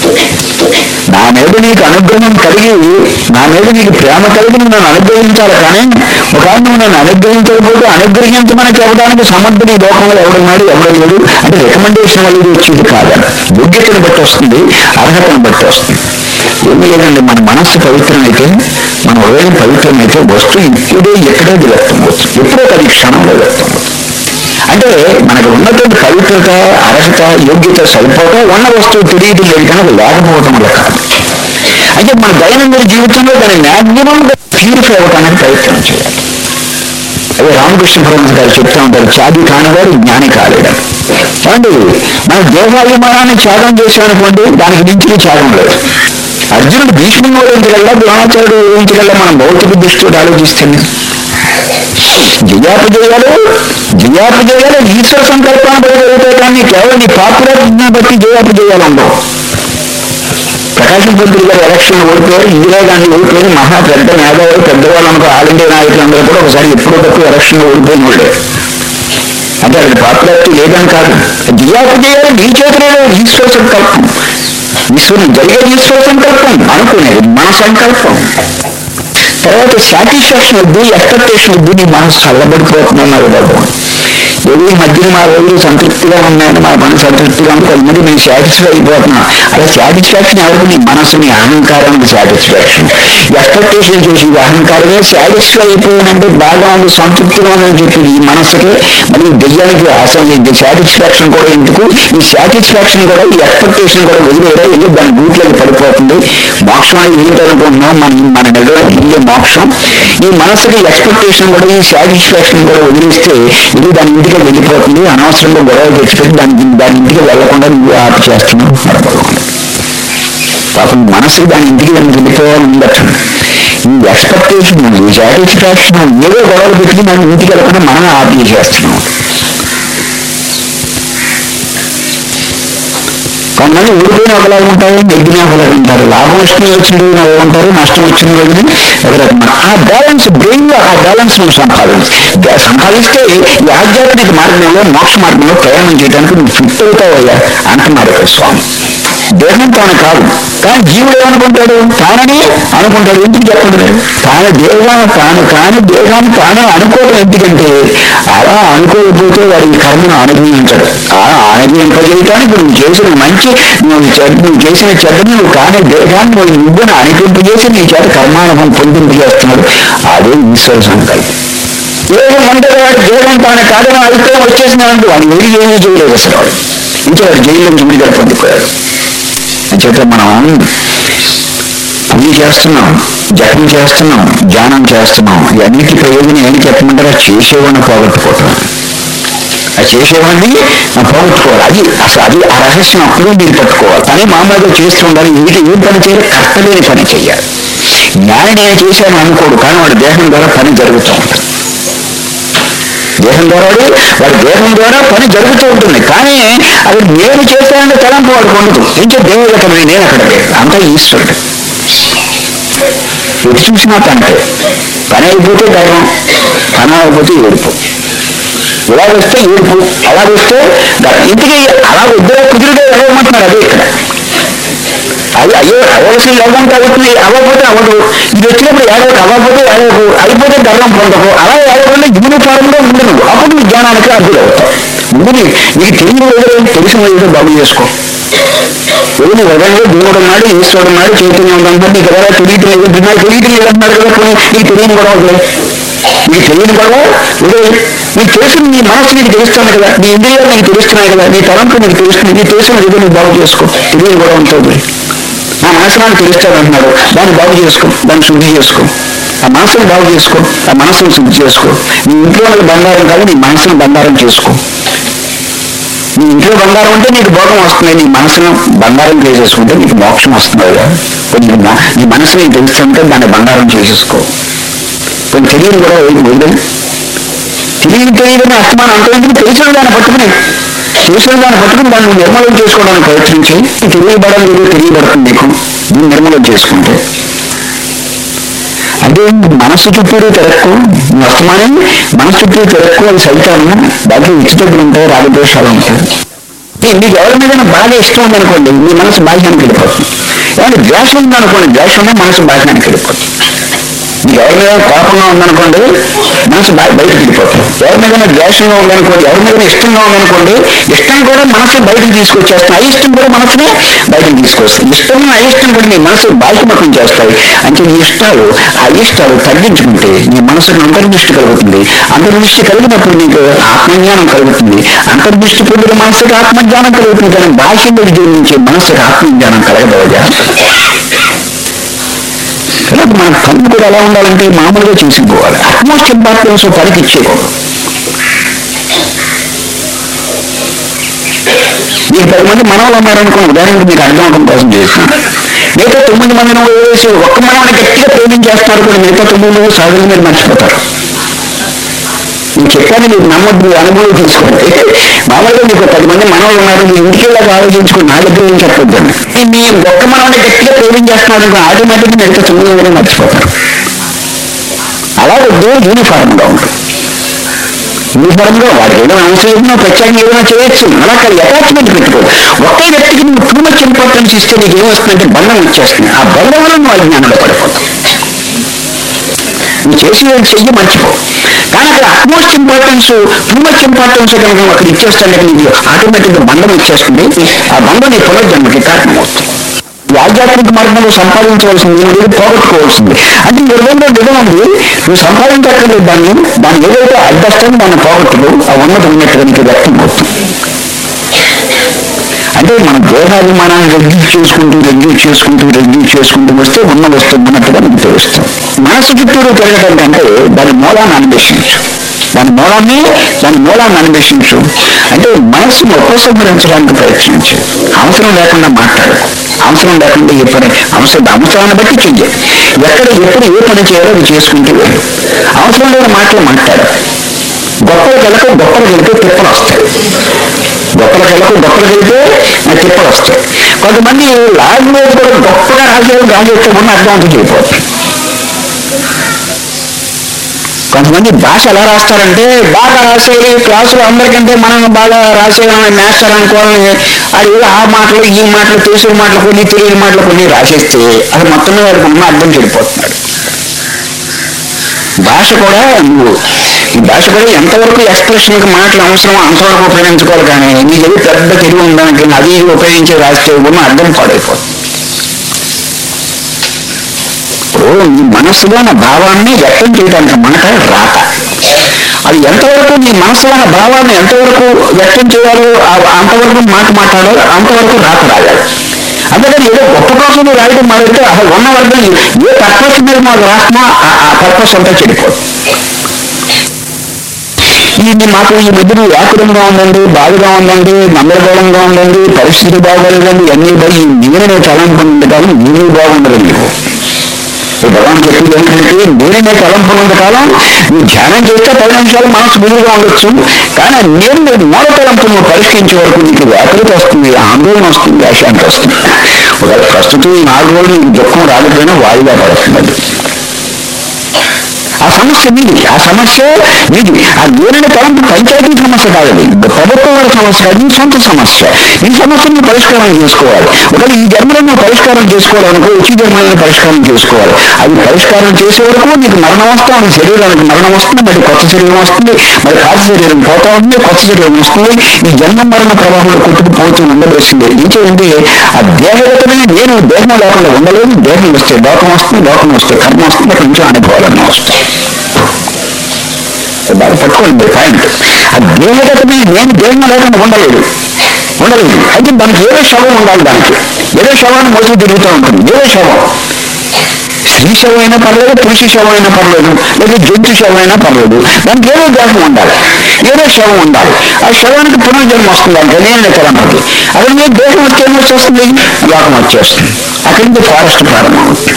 నా మీద నీకు అనుగ్రహం కలిగి నా మీద నీకు ప్రేమ కలిగి నువ్వు నన్ను అనుగ్రహించాలి కానీ ఒక నువ్వు నన్ను అనుగ్రహించకపోతే అనుగ్రహించమని చెప్పడానికి సమర్థుడు ఈ లోకంలో ఎవడున్నాడు ఎవడు లేడు అంటే రికమెండేషన్ వల్ల ఇది వచ్చేది కాదని యోగ్యతను బట్టి వస్తుంది అర్హతను బట్టి వస్తుంది ఏమీ లేదండి మన మనస్సు పవిత్రమైతే మన హృదయం పవిత్రమైతే వస్తువు ఇప్పుడే ఎక్కడే వ్యక్తం వచ్చు ఎప్పుడో అది క్షణంలో వ్యక్తం వచ్చు అంటే మనకు ఉన్నటువంటి పవిత్రత అర్హత యోగ్యత సరిపోక ఉన్న వస్తువు తెలియదు లేదు కానీ అది లేకపోవటం వల్ల కాదు అయితే మన దైనందిన జీవితంలో దాని మ్యాక్సిమం ప్యూరిఫై అవ్వడానికి ప్రయత్నం చేయాలి అదే రామకృష్ణ పరమహంస గారు చెప్తా ఉంటారు చాది కానివాడు జ్ఞాని కాలేడు ఏమండి మన దేహాభిమానాన్ని త్యాగం చేశామనుకోండి దానికి మించిన త్యాగం లేదు అర్జునుడు భీష్ముని ఓడించగలరా ద్రోణాచార్యుడు ఓడించగలరా మనం భౌతిక దృష్టితో ఆలోచిస్తుంది జయాపజయాలు జయాపజయాలు ఈశ్వర సంకల్పాన్ని బట్టి జరుగుతాయి కానీ కేవలం నీ పాపులారిటీని బట్టి జయాపజయాలు ఉండవు ప్రకాశం పంతులు గారు ఎలక్షన్ ఓడిపోయారు ఇందిరా గాంధీ ఓడిపోయింది మహా పెద్ద మేధావులు పెద్దవాళ్ళు అనుకో ఆల్ ఇండియా నాయకులందరూ కూడా ఒకసారి ఎప్పుడో తక్కువ ఎలక్షన్ ఓడిపోయిన వాళ్ళే అంటే అక్కడ పాపులారిటీ లేదని కాదు జయాపజయాలు నీ చేతిలో లేవు, ఈశ్వర సంకల్పం ఈశ్వరుని జరిగే ఈశ్వర సంకల్పం అనుకునేది మన సంకల్పం తర్వాత సాటిస్ఫాక్షన్ వద్దు ఎక్స్పెక్టేషన్ వద్దు నీ మనసు చల్లబడిపోతున్నారు భగవాన్ ఏదో ఈ మధ్యన మా రోజులు సంతృప్తిగా ఉన్నాయని మా మనసు సంతృప్తిగా ఉంది కొంతమంది నేను సాటిస్ఫై అయిపోతున్నా అలా సాటిస్ఫాక్షన్ ఎవరికి నీ మనసు నీ అహంకారానికి సాటిస్ఫాక్షన్ ఎక్స్పెక్టేషన్ చేసి ఈ అహంకారమే సాటిస్ఫై అయిపోయినంటే బాగా ఉంది సంతృప్తిగా ఉందని చెప్పి ఈ మనసుకి మరి దెయ్యానికి అసలు ఈ సాటిస్ఫాక్షన్ కూడా ఎందుకు ఈ సాటిస్ఫాక్షన్ కూడా ఈ ఎక్స్పెక్టేషన్ కూడా వదిలేరా వెళ్ళి దాని గూట్లోకి పడిపోతుంది మోక్షం అనేది ఏంటనుకుంటున్నాం మన మన నిజంగా ఇల్లే మోక్షం ఈ మనసుకి ఎక్స్పెక్టేషన్ కూడా ఈ సాటిస్ఫాక్షన్ కూడా వదిలేస్తే ఇది దాని ఇంటికి వెళ్ళిపోతుంది అనవసరంగా గొడవ తెచ్చిపెట్టి దానికి దాని ఇంటికి వెళ్లకుండా నువ్వు ఆపు చేస్తున్నావు నడపకుండా పాపం మనసుకి దాని ఇంటికి దాన్ని వెళ్ళిపోవాలని ఉండటం ఈ ఎక్స్పెక్టేషన్ ఈ సాటిస్ఫాక్షన్ ఏదో గొడవలు పెట్టి మనం ఇంటికి వెళ్ళకుండా మనం ఆపి చేస్తున్నాం కొంతమంది ఊడిపోయిన ఒకలాగా ఉంటారు నెగ్గిన ఒకలాగా ఉంటారు లాభం వచ్చిన వచ్చిన రోజున ఒకలా ఉంటారు నష్టం వచ్చిన రోజున ఒక రకమైన ఆ బ్యాలెన్స్ బ్రెయిన్ లో ఆ బ్యాలెన్స్ నువ్వు సంపాదించు బ్యా- సంపాదిస్తే ఈ ఆధ్యాత్మిక మార్గంలో మోక్ష మార్గంలో ప్రయాణం చేయడానికి నువ్వు ఫిట్ అవుతావయ్యా అంటున్నారు ఇక్కడ స్వామి దేహం తాను కాదు కానీ జీవుడు ఏమనుకుంటాడు తానని అనుకుంటాడు ఎందుకు చెప్పండి మీరు తాను దేహాన్ని తాను కాని దేహాన్ని తాను అనుకోవడం ఎందుకంటే అలా అనుకోకపోతే వాడి ఈ కర్మను అనుభవించడు అలా అనుభవింపజేయటానికి నువ్వు చేసిన మంచి నువ్వు చెడ్డ నువ్వు చేసిన చెడ్డని నువ్వు కాని దేహాన్ని నువ్వు నువ్వును అనిపింపజేసి నీ చేత కర్మానుభవం పొందింపజేస్తున్నాడు అదే ఈశ్వర సంకల్పం దేహం అంటే వాడు దేహం తాను కాదని అభిప్రాయం వచ్చేసినాడు వాడు ఏది ఏమీ చేయలేదు అసలు వాడు ఇంకా వాడు జైల్లో నుంచి విడుదల పొందిపోయాడు అంచేత మనం పూజ చేస్తున్నాం జపం చేస్తున్నాం ధ్యానం చేస్తున్నాం ఇవన్నిటి ప్రయోజనం ఏంటి చెప్పమంటారా చేసేవాడిని పోగొట్టుకోవటం ఆ చేసేవాడిని పోగొట్టుకోవాలి అది అసలు అది ఆ రహస్యం అప్పుడు మీరు పట్టుకోవాలి కానీ మామూలుగా చేస్తూ ఉండాలి ఏంటి ఏం పని చేయాలి కర్తలేని పని చేయాలి జ్ఞాని నేను చేశాను అనుకోడు కానీ వాడి దేహం ద్వారా పని జరుగుతూ ఉంటుంది దేహం ద్వారా వాడి వాడి దేహం ద్వారా పని జరుగుతూ ఉంటుంది కానీ అది నేను చేశానంటే తలంపు వాడికి ఉండదు ఇంకా దేవుడు అక్కడ నేను అక్కడ లేదు అంతా ఈశ్వరుడు ఎటు చూసినా తంటే పని అయిపోతే గర్వం పని అయిపోతే ఏడుపు ఇలా వస్తే ఏడుపు అలా వస్తే గర్వం. ఇంతకీ అలా ఇద్దరు కుదిరితే వెళ్ళమంటున్నారు అదే ఇక్కడ అది అయ్యో అవ్వాల్సిన యోగంతో అవుతుంది అవ్వకపోతే అవ్వదు ఇది వచ్చినప్పుడు ఏడవకు అవ్వకపోతే ఏడవకు అయిపోతే గర్వం పొందకు అలా ఏడవకుండా యూనిఫారంగా ఉండు నువ్వు అప్పుడు నీ జ్ఞానానికి అర్థం అవుతావు ముందు నీ నీకు తెలియని వదిలే తెలిసిన వదిలే బాగు చేసుకో ఎవరి హృదయంలో దేవుడు ఉన్నాడు ఈశ్వరుడు ఉన్నాడు చైతన్యం ఉందంటే నీకు ఎవరో తెలియటం లేదు నాకు తెలియటం లేదు అంటున్నాడు కదా పోనీ నీకు తెలియని గొడవ వదిలే నీకు తెలియని గొడవ వదిలే నీకు తెలిసిన నీ మనసు నీకు తెలుస్తాను కదా నీ ఇంద్రియాలు నీకు తెలుస్తున్నాయి కదా నీ తలంపు నీకు తెలుస్తుంది నీకు తెలిసిన ఏదో నువ్వు బాగు చేసుకో తెలియని గొడవ ఉంటుంది నా మనసు నాకు తెలుస్తాడు అంటున్నాడు దాన్ని బాగు చేసుకో దాన్ని శుద్ధి చేసుకో ఆ మనసును బాగు చేసుకో ఆ మనసును శుద్ధి చేసుకో నీ ఇంట్లో వాళ్ళ బంగారం కాదు నీ మనసును బంగారం చేసుకో నీ ఇంట్లో బంగారం ఉంటే నీకు భోగం వస్తుంది నీ మనసును బంగారం చేసేసుకుంటే నీకు మోక్షం వస్తుంది కదా కొంచెం నా- నీ మనసు నీకు తెలుస్తుంటే దాన్ని బంగారం చేసేసుకో కొంచెం తెలియదు కూడా వదిలేదు తెలియదు తెలియదని అస్తమానం అంత ఎందుకు తెలిసిన దాన్ని పట్టుకుని తెలిసిన దాన్ని పట్టుకుని దాన్ని నిర్మూలన చేసుకోవడానికి ప్రయత్నించి తెలియబడడం ఏదో తెలియబడుతుంది నీకు దీన్ని నిర్మూలన చేసుకుంటే అంటే మనసు చుట్టూరు తిరక్కు నువ్వు అస్తమానం మనసు చుట్టూ తిరక్కు అది సైతాను దాంట్లో ఇచ్చేటప్పుడు ఉంటాయి రాగదోషాలు ఉంటాయి ఈ- మీకు ఎవరి మీద బాగా ఇష్టం ఉందనుకోండి మీ మనసు బాహ్యానికి వెళ్ళిపోతుంది ఏమంటే ద్వేషం ఉందనుకోండి ద్వేషం ఉంటే మనసు బాహ్యానికి వెళ్ళిపోతుంది మీకు ఎవరి మీద కోపంగా ఉందనుకోండి మనసు బయ బయటకు వెళ్ళిపోతుంది ఎవరి మీద ద్వేషంగా ఉందనుకోండి ఎవరి మీద ఇష్టంగా ఉందనుకోండి ఇష్టం కూడా మనసు బయటకు తీసుకొచ్చేస్తుంది అయిష్టం కూడా మనసునే బయటకు తీసుకొస్తుంది ఇష్టం అయిష్టం కూడా మీ మనసు బాధ్యమతం చేస్తాయి అంటే ఈ ఇష్టాలు ఆ ఇష్టాలు తగ్గించుకుంటే నీ మనసుకు అంతర్దృష్టి కలుగుతుంది అంతర్దృష్టి కలిగినప్పుడు నీకు ఆత్మజ్ఞానం కలుగుతుంది అంతర్దృష్టి పొందిన మనసుకు ఆత్మజ్ఞానం కలుగుతుంది కానీ బాహ్యంలో జీవించే మనసుకు ఆత్మజ్ఞానం కలగదవజా కాబట్టి మన కన్ను కూడా ఎలా ఉండాలంటే మామూలుగా చూసిపోవాలి అట్మోస్ట్ ఇంపార్టెన్స్ పనికి ఇచ్చేయకూడదు మీకు పది మంది మనవలు ఉన్నారనుకో ఉదాహరణకు మీకు అర్థం అవడం కోసం చేస్తున్నాను మిగతా తొమ్మిది మందిని వేసి ఒక్క మనవని గట్టిగా ప్రేమించేస్తారు కూడా మిగతా తొమ్మిది మంది సహజంగా మీరు మర్చిపోతారు నేను చెప్పాను మీరు నమ్మొద్దు మీ అనుభవం తీసుకోండి మామూలుగా మీకు పది మంది మనవలు ఉన్నారు మీ ఇంటికి వెళ్ళాక ఆలోచించుకుని నా దగ్గర ఏం చెప్పొద్దండి మీ ఒక్క మనవని గట్టిగా ప్రేమించేస్తున్నారు అనుకో ఆటోమేటిక్గా మిగతా తొమ్మిది మంది మర్చిపోతారు అలా వద్దు యూనిఫార్మ్గా ఉంటుంది యూనిఫార్మ్ గా వాడికి ఏదైనా అవసరం ప్రత్యేకంగా ఏదైనా చేయొచ్చు అలా కాదు అటాచ్మెంట్ పెట్టుకో ఒకే వ్యక్తికి నువ్వు టూ మచ్ ఇంపార్టెన్స్ ఇస్తే నీకు ఏమొస్తుందంటే బంధం వచ్చేస్తుంది ఆ బంధం వల్ల నువ్వు అజ్ఞానంలో పడిపోతావు నువ్వు చేసి చెయ్యి మర్చిపో కానీ అక్కడ utmost importance too much importance కనుక నువ్వు అక్కడ ఇచ్చేస్తాను నీకు ఆటోమేటిక్గా బంధం వచ్చేస్తుంది ఆ బంధం నీ పునర్జన్మకి కారణమవుతుంది ఈ ఆధ్యాత్మిక మార్గంలో సంపాదించవలసింది నువ్వు పోగొట్టుకోవాల్సింది అంటే నీ హృదయంలో నిజం ఉంది నువ్వు సంపాదించక్కర్లేదు దాన్ని దాన్ని ఏదైతే అడ్డస్తాను దాన్ని పోగొట్టుకో ఆ ఉన్నది ఉన్నట్టుగా నీకు వ్యక్తం అవుతుంది అంటే మన దేహాభిమానాన్ని రెడ్యూస్ చేసుకుంటూ రెడ్యూస్ చేసుకుంటూ రెడ్యూస్ చేసుకుంటూ వస్తే ఉన్న వస్తుంది అన్నట్టుగా నీకు తెలుస్తుంది మనసు చుట్టూరు పెరగడం కంటే దాని మూలాన్ని అన్వేషించు దాని మూలాన్ని దాని మూలాన్ని అన్వేషించు అంటే మనసును ఉపసంహరించడానికి ప్రయత్నించు అవసరం లేకుండా మాట్లాడు అవసరం లేకుండా ఏ పని అవసరం అవసరాన్ని బట్టి చెయ్యి ఎక్కడ ఎప్పుడు ఏ పని చేయాలో అది చేసుకుంటూ వెళ్ళు అవసరం లేని మాటలు మాట్లాడు గొప్పలు కనుక గొప్పలు వెళ్తే తిప్పలు వస్తాయి గొప్పల కళ్ళకు గొప్పలు వెళ్తే నాకు తిప్పలు వస్తాయి కొంతమంది లాగ్ మీద కూడా గొప్పగా రాసేవారు రాసేస్తే ఉన్న అర్థవంతం చేయకపోతుంది కొంతమంది భాష ఎలా రాస్తారంటే బాగా రాసేది క్లాసులో అందరికంటే మనం బాగా రాసేయాలని మాస్టర్ అనుకోవాలని అది ఏదో ఆ మాటలు ఈ మాటలు తెలిసిన మాటలు కొన్ని తెలియని మాటలు కొన్ని రాసేస్తే అది మొత్తం మీద వాడికి ఉన్న అర్థం చెడిపోతున్నాడు భాష కూడా నువ్వు ఈ భాష కూడా ఎంతవరకు ఎక్స్ప్రెషన్కి మాటలు అవసరమో అంతవరకు ఉపయోగించుకోవాలి కానీ నీ దగ్గర పెద్ద తెలివి ఉందానికి అది ఇది ఉపయోగించి రాస్తే ఉన్న అర్థం పాడైపోతుంది ఇప్పుడు నీ మనసులో ఉన్న భావాన్ని వ్యక్తం చేయడానికి మాట రాత అది ఎంతవరకు నీ మనసులో ఉన్న భావాన్ని ఎంతవరకు వ్యక్తం చేయాలో ఆ- అంతవరకు మాట మాట్లాడాలో అంతవరకు రాత రాయాలి అందుకని ఏదో గొప్ప కోసం రాయడం మొదలెడితే అసలు ఉన్న వర్గం ఏ పర్పస్ మీద మాకు రాస్తామో ఆ- ఆ పర్పస్ అంతా చెడిపోతుంది ఇది మాకు ఈ మధ్యన వ్యాకులంగా ఉందండి బాధగా ఉందండి గందరగోళంగా ఉందండి పరిస్థితి బాగోలేదండి అన్ని బాగా ఈ నేనే తలంపు కాలం నేనే బాగుండదు నీకు ఈ భగవాన్ చెప్పింది ఏంటంటే నేనే తలంపు ఉన్నంత కాలం నువ్వు ధ్యానం చేస్తే పది నిమిషాలు మనసు బిగులుగా ఉండొచ్చు కానీ ఆ నేను నీ మూల తలంపు నువ్వు పరిష్కరించే వరకు నీకు వ్యాకులత వస్తుంది ఆందోళన వస్తుంది అశాంతి వస్తుంది ఒకవేళ ప్రస్తుతం ఈ నాలుగు రోజులు నీకు దుఃఖం రాకపోయినా వాయిదా పడుతుంది అది. ఆ సమస్య మీది ఆ సమస్య మీది ఆ దేనిని తలంపు పంచాయతీ సమస్య కాదు అది. ప్రభుత్వం వారి సమస్య కాదు నీ సొంత సమస్య ఈ సమస్యను నువ్వు పరిష్కారం చేసుకోవాలి ఒకవేళ ఈ జన్మలో నువ్వు పరిష్కారం చేసుకోవాలనుకో వచ్చి జన్మలను పరిష్కారం చేసుకోవాలి అది పరిష్కారం చేసే వరకు నీకు మరణం వస్తుంది శరీరానికి మరణం వస్తుంది మరి కొత్త శరీరం వస్తుంది మరి పాత శరీరం పోతా ఉంది కొత్త శరీరం వస్తుంది ఈ జన్మ మరణ ప్రవాహంలో కొట్టుకుపోతూ ఉండవలసిందే ఇంకేంటి ఆ దేహగతమైన నేను దేహం లేకుండా ఉండలేదు దేహం వస్తే లోకం వస్తుంది లోకం వస్తే కర్మ వస్తుంది అక్కడ నుంచి అనుభవాలన్నీ వస్తాయి బాగా పట్టుకోండి పాయింట్ ఆ దేహగతమైన నేను దేహం లేకుండా ఉండలేదు ఉండలేదు అయితే దానికి ఏదో శవం ఉండాలి దానికి ఏదో శవాన్ని మోసుకు తిరుగుతూ ఉంటుంది ఏదో శవం స్త్రీ శవం అయినా పర్లేదు పురుష శవం అయినా పర్లేదు లేదా జంతు శవం అయినా పర్లేదు దానికి ఏదో దేహం ఉండాలి ఏదో శవం ఉండాలి ఆ శవానికి పునర్జన్మ వస్తుంది అంటే నేను తలంపకి అక్కడ మీ దేహం వస్తే ఏమొచ్చేస్తుంది లోకం వచ్చేస్తుంది అక్కడి నుంచి ఫారెస్ట్ ప్రారంభమవుతుంది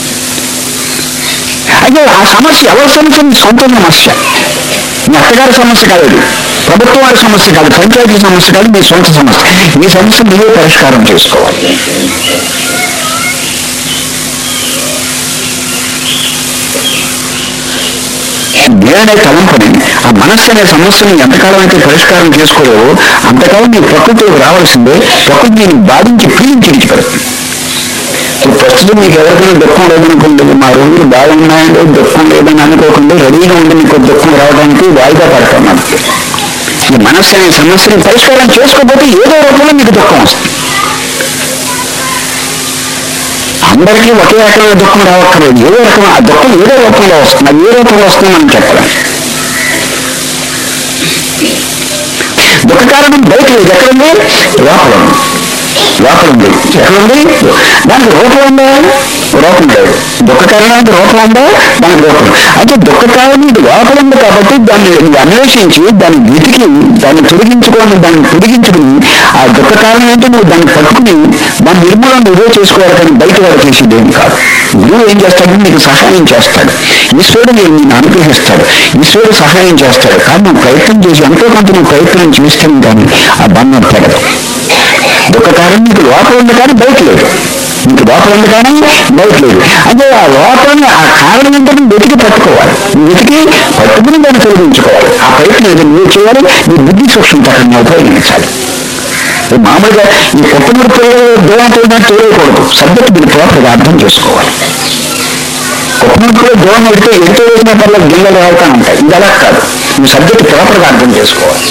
అయితే ఆ సమస్య ఎవరి సమస్య మీ సొంత సమస్య మీ అత్తగారి సమస్య కాదు అది ప్రభుత్వం వారి సమస్య కాదు పంచాయతీ సమస్య కాదు మీ సొంత సమస్య మీ సమస్య మీరే పరిష్కారం చేసుకోవాలి నేనే తలంపుని ఆ మనస్సు అనే సమస్యను ఎంతకాలం అయితే పరిష్కారం చేసుకోలేవో అంతకాలం నీ ప్రకృతిలోకి రావాల్సిందే ప్రకృతి నేను బాధించి పీడించి విడిచిపెడుతుంది ఇప్పుడు ప్రస్తుతం మీకు ఎవరికైనా దుఃఖం లేదనుకోండి మా రోజులు బాగున్నాయండి దుఃఖం లేదని అనుకోకుండా రెడీగా ఉండి మీకు దుఃఖం రావడానికి వాయిదా పడతాం మనకి ఈ మనస్సు అనే సమస్యని పరిష్కారం చేసుకోకపోతే ఏదో రూపంలో మీకు దుఃఖం వస్తుంది అందరికీ ఒకే రకమైన దుఃఖం రావక్కర్లేదు ఏదో రకం ఆ దుఃఖం ఏదో రూపంలో వస్తుంది అది ఏ రూపంలో వస్తుందో మనం చెప్పలేం దుఃఖ కారణం బయట లేదు ఎక్కడుంది లోపల ఉంది లోపల ఉంది ఎక్కడుంది దానికి రూపం ఉందా రూపం లేదు దుఃఖ కారణానికి రూపం ఉందా దానికి రూపం అంటే దుఃఖ కారణం ఇది లోపల ఉంది కాబట్టి దాన్ని నువ్వు అన్వేషించి దాన్ని వెతికి దాన్ని తొలగించుకొని దాన్ని తొలగించుకుని ఆ దుఃఖ కారణం ఏంటో నువ్వు దాన్ని పట్టుకుని దాని నిర్మూలన నువ్వే చేసుకోవాలి కానీ బయట వాడు చేసేది ఏం కాదు గురువు ఏం చేస్తాడు నీకు సహాయం చేస్తాడు ఈశ్వరుడు నేను నిన్ను అనుగ్రహిస్తాడు ఈశ్వరుడు సహాయం చేస్తాడు కానీ నువ్వు ప్రయత్నం చేసి ఎంతో కొంత నువ్వు ప్రయత్నం చేస్తాను కానీ ఆ బంధం తెగదు దుఃఖ కారణం నీకు లోపల ఉంది కానీ బయట లేదు నీకు లోపల ఉంది కానీ బయట లేదు అంటే ఆ లోపలని ఆ కారణం ఏంటంటే వెతికి పట్టుకోవాలి నువ్వు వెతికి పట్టుకుని దాన్ని తొలగించుకోవాలి ఆ ప్రయత్నం ఏదో నువ్వు చేయాలి నీ బుద్ధి సూక్ష్మత అక్కడ ఉపయోగించాలి ఈ మామూలుగా ఈ పుట్టముడి పిల్లలు దూరం పోయినట్టు తెలియకూడదు సబ్జెక్ట్ మీరు ప్రాపర్గా అర్థం చేసుకోవాలి పుట్టముడి పిల్లలు దూరం పెడితే ఎంత వేసిన పర్లేదు గిల్లలు రావుతా ఉంటాయి ఇది అలా కాదు ఈ సబ్జెక్ట్ ప్రాపర్గా అర్థం చేసుకోవాలి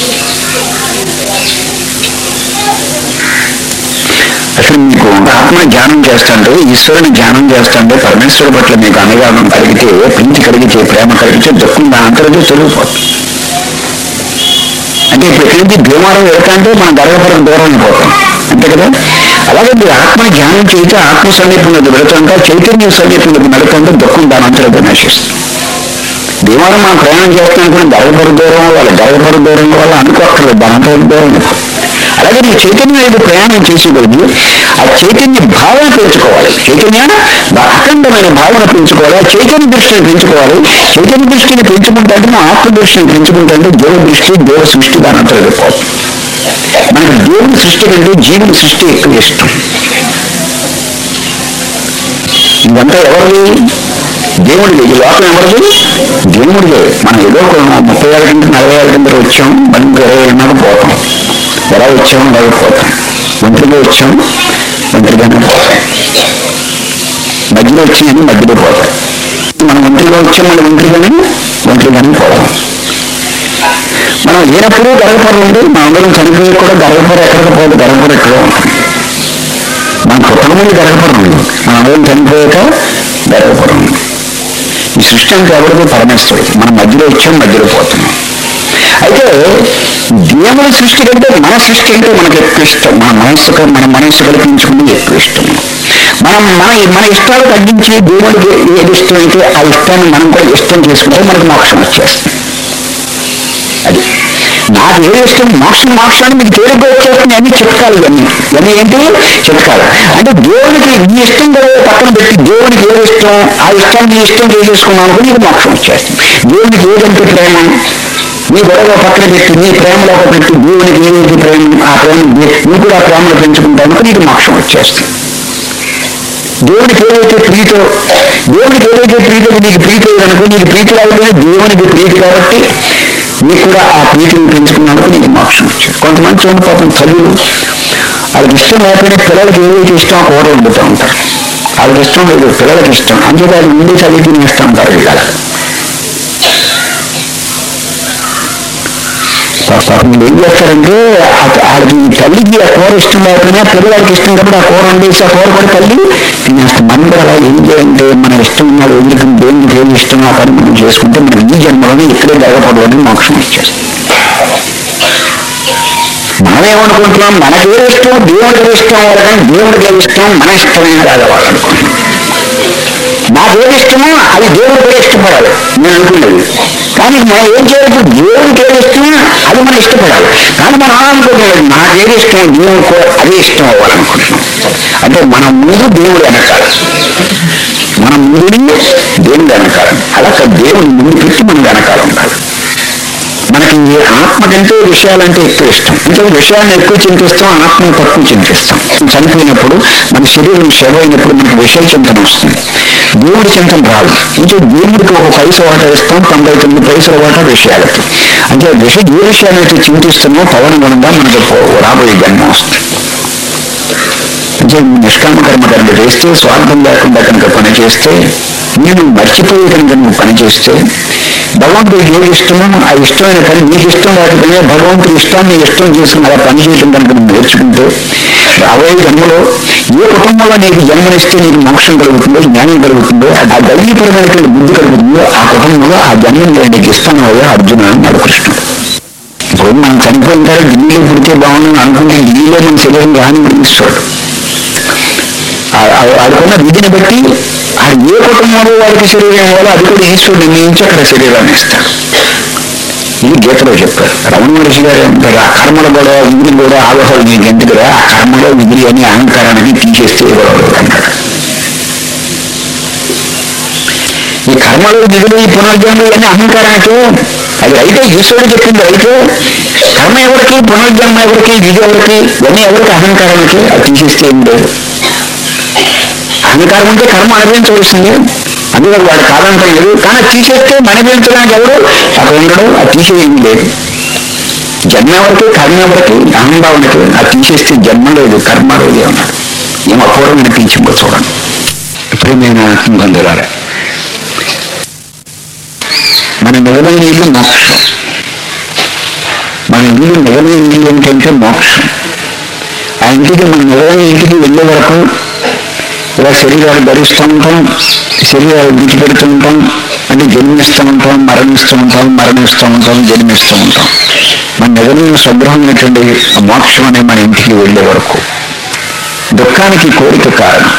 అసలు మీకు ఆత్మ ధ్యానం చేస్తుంటే ఈశ్వరుని ధ్యానం చేస్తుంటే పరమేశ్వరుడు పట్ల మీకు అనురాగం కలిగితే ప్రీతి కలిగితే ప్రేమ కలిగితే దుఃఖం దాని అంతరంగా తొలగిపోతుంది అంటే ఇప్పుడు ఎక్కడి నుంచి భీమారం వెళ్తాంటే మనం గర్వపరం దూరం అయిపోతాం అంతే కదా అలాగే మీరు ఆత్మని ధ్యానం చేస్తే ఆత్మ సమీపంలోకి వెళుతుంటే చైతన్య సమీపంలోకి నడుతుంటే దుఃఖం దాని అంతరంగా నశిస్తుంది భీమారం మనం ప్రయాణం చేస్తాం కూడా గర్వపర దూరం వల్ల గర్వపర దూరం వల్ల అనుకోక్కర్లేదు దాని అంతరం దూరం అయిపోతుంది అలాగే నీ చైతన్యం ఏదో ప్రయాణం చేసేకొద్ది ఆ చైతన్య భావన పెంచుకోవాలి చైతన్య బా- అఖండమైన భావన పెంచుకోవాలి ఆ చైతన్య దృష్టిని పెంచుకోవాలి చైతన్య దృష్టిని పెంచుకుంటే నువ్వు ఆత్మ దృష్టిని పెంచుకుంటే దేవ దృష్టి దేవ సృష్టి దాని అంతా వెళ్ళిపోతుంది మనకి దేవుని సృష్టి కంటే జీవుని సృష్టి ఎక్కువ ఇష్టం ఇదంతా ఎవరిది దేవుడిది ఈ లోకం ఎవరిది దేవుడిదే మనం ఏదో ఒక ముప్పై ఏళ్ళ కింద నలభై ఏళ్ళ కింద వచ్చాం మనం ఇంకో ఇరవై ఏళ్ళకి పోతాం ఎలా వచ్చాము అలాగే పోతాం ఒంటరిగా వచ్చాం ఒంటరిగానే పోతాం మధ్యలో వచ్చినాయని మధ్యలో పోతాం మనం ఒంటరిగా వచ్చాం మళ్ళీ ఒంటరిగానే ఒంటరిగానే పోతాం మనం లేనప్పుడు గర్భపర ఉంది మన అందరం చనిపోయి కూడా గర్భపర ఎక్కడికి పోదు గర్భపర ఎక్కడో ఉంటుంది మన పుట్టక ముందు గర్భపరం ఉంది మన అందరం చనిపోయాక గర్భపరం ఉంది ఈ సృష్టి అంతా ఎవరిదో పరమేశ్వరుడు మనం మధ్యలో వచ్చాం మధ్యలో పోతున్నాం అయితే దేవుని సృష్టి కంటే మన సృష్టి అంటే మనకు ఎక్కువ ఇష్టం మన మనస్సు మన మనస్సు కల్పించుకుంటే ఎక్కువ ఇష్టం మనం మన మన ఇష్టాలు తగ్గించి దేవుడికి ఏది ఇష్టమైతే ఆ ఇష్టాన్ని మనం కూడా ఇష్టం చేసుకుంటే మనకు మోక్షం వచ్చేస్తుంది అది నాకు ఏది ఇష్టం మోక్షం మోక్షాన్ని మీకు తేలిగ్గా వచ్చేస్తుంది అన్ని చిట్కాలు ఇవన్నీ ఇవన్నీ ఏంటి చిట్కాలు అంటే దేవునికి నీ ఇష్టం కదా పక్కన పెట్టి దేవునికి ఏది ఇష్టం ఆ ఇష్టాన్ని నీ ఇష్టం చేసేసుకున్నావు అనుకో నీకు మోక్షం వచ్చేస్తుంది దేవునికి ఏదంటే ప్రేమ నీ గొడవ పక్కన పెట్టి నీ ప్రేమలో ఒక పెట్టి దేవునికి ఏదైతే ప్రేమ ఆ ప్రేమ నీ కూడా ఆ ప్రేమను పెంచుకుంటావు అనుకో నీకు మోక్షం వచ్చేస్తుంది దేవునికి ఏదైతే ప్రీతో దేవునికి ఏదైతే ప్రీతో నీకు ప్రీతి లేదనుకో నీకు ప్రీతి లేకపోతే దేవునికి ప్రీతి కాబట్టి నీకు కూడా ఆ ప్రీతిని పెంచుకున్నందుకు నీకు మోక్షం వచ్చాడు కొంతమంది చూడండి పాపం తల్లులు వాళ్ళకి ఇష్టం లేకపోయినా పిల్లలకి ఏదైతే ఇష్టం ఆ కూర వండుతూ ఉంటారు వాళ్ళకి ఇష్టం లేదు పిల్లలకి ఇష్టం అందుకే వాళ్ళు ముందే చదివి తినేస్తూ ఉంటారు వీళ్ళ పాపం వీళ్ళు ఏం చేస్తారంటే ఆ- వాళ్ళకి ఈ తల్లికి ఆ కూర ఇష్టం లేకపోయినా పిల్లలకి ఇష్టం కాబట్టి ఆ కూర వండేసి ఆ కూర కూడా తల్లి తినేస్తాం మనం కూడా అలా ఏం చేయాలంటే మన ఇష్టం ఉన్నాడు ఎందుకు దేవునికి ఏది ఇష్టం ఆ పని మనం చేసుకుంటే మనం ఈ జన్మలోనే ఇక్కడే జరగకూడదు అని మోక్షం ఇచ్చేస్తాం మనం ఏమనుకుంటున్నాం మనకి ఏది ఇష్టం దేవుడికి ఏది ఇష్టం వాళ్ళు కానీ దేవుడికి ఏది ఇష్టం మన ఇష్టమైన కాదు వాళ్ళు అనుకుంటున్నాం నాకు ఏది ఇష్టమో అది దేవుడు కూడా ఇష్టపడాలి నేను అనుకునేది కానీ మనం ఏం చేయాలి ఇప్పుడు దేవుడికి ఏది ఇష్టమో అది మనం ఇష్టపడాలి కానీ మనం అలా అనుకోలేదు నాకు ఏది ఇష్టం దేవుడు కూడా అదే ఇష్టం అవ్వాలనుకుంటున్నాం అంటే మన ముందు దేవుడు వెనకాల మన ముందుని దేవుడు వెనకాల అలా కాదు దేవుడిని ముందు పెట్టి మనం వెనకాల ఉండాలి మనకి ఈ ఆత్మ కంటే విషయాలంటే ఎక్కువ ఇష్టం అంటే విషయాన్ని ఎక్కువ చింతిస్తాం ఆత్మను తక్కువ చింతిస్తాం చనిపోయినప్పుడు మన శరీరం శవ అయినప్పుడు మనకి విషయ చింతన వస్తుంది దేవుడి చింతన రాదు అంటే దేవుడికి ఒక పైస వాట ఇస్తాం తొంభై తొమ్మిది పైసల వాట విషయాలకి అంటే విష ఏ విషయాలైతే చింతిస్తున్నామో పవనగుణంగా మనకు పో- రాబోయే జన్మ వస్తుంది అంటే నిష్కామ కర్మ కనుక చేస్తే స్వార్థం లేకుండా కనుక పని చేస్తే నేను మర్చిపోయి కనుక నువ్వు పని చేస్తే భగవంతుడికి ఏది ఇష్టమో ఆ ఇష్టమైన పని నీకు ఇష్టం లేకపోయినా భగవంతుడి ఇష్టాన్ని ఇష్టం చేసుకుని అలా పని చేయడం కనుక నువ్వు నేర్చుకుంటే రాబోయే జన్మలో ఏ కుటుంబంలో నీకు జన్మనిస్తే నీకు మోక్షం కలుగుతుందో జ్ఞానం కలుగుతుందో ఆ దైవీపరమైనటువంటి బుద్ధి కలుగుతుందో ఆ కుటుంబంలో ఆ జన్మలో నీకు ఇస్తాను అయ్యా అర్జున అన్నాడు కృష్ణుడు ఇప్పుడు మనం చనిపోయిన తర్వాత ఢిల్లీలో పుడితే బాగుందని అనుకుంటే ఢిల్లీలో మన శరీరం రాని ఇస్తాడు ఆడుకున్న విధిని బట్టి ఆ ఏ కుటుంబంలో వారికి శరీరం ఇవ్వాలో అది కూడా ఈశ్వరుడు నిర్ణయించి అక్కడ శరీరాన్ని ఇస్తాడు ఇది గీతలో చెప్పారు రమణ మహర్షి గారు ఏమంటారు ఆ కర్మల కూడా విధులు కూడా ఆలోచన నీకు ఎందుకురా ఆ కర్మలో విధులు అని అహంకారానికి తీసేస్తే ఇవ్వలేదు అన్నాడు ఈ కర్మలు విధులు ఈ పునర్జన్మలు అని అహంకారానికి అది అయితే ఈశ్వరుడు చెప్పింది అయితే కర్మ ఎవరికి పునర్జన్మ ఎవరికి విధి ఎవరికి ఇవన్నీ ఎవరికి అహంకారానికి అది తీసేస్తే ఏం లేదు అహంకారం ఉంటే కర్మ అనుభవించవలసిందే అందులో వాడు కాదంటే లేదు కానీ అది తీసేస్తే అనుభవించడానికి ఎవరు అక్కడ ఉండడు అది తీసేయండి లేదు జన్మ ఎవరికి కర్మ ఎవరికి అహంభావనకి అది తీసేస్తే జన్మ లేదు కర్మ లేదు అన్నాడు ఏం అపూర్వం అనిపించిందో చూడండి ఇప్పుడు నేను బంధువులారా మన నిజమైన ఇల్లు మోక్షం మన ఇల్లు నిజమైన ఇల్లు ఏంటంటే మోక్షం ఆ ఇంటికి మన నిజమైన ఇంటికి వెళ్ళే వరకు ఇలా శరీరాలు ధరిస్తూ ఉంటాం శరీరాలు విడిచిపెడుతూ ఉంటాం అంటే జన్మిస్తూ ఉంటాం మరణిస్తూ ఉంటాం మరణిస్తూ ఉంటాం జన్మిస్తూ ఉంటాం మన నిజమైన శుభ్రమైనటువంటి ఆ మోక్షం అనే మన ఇంటికి వెళ్ళే వరకు దుఃఖానికి కోరిక కారణం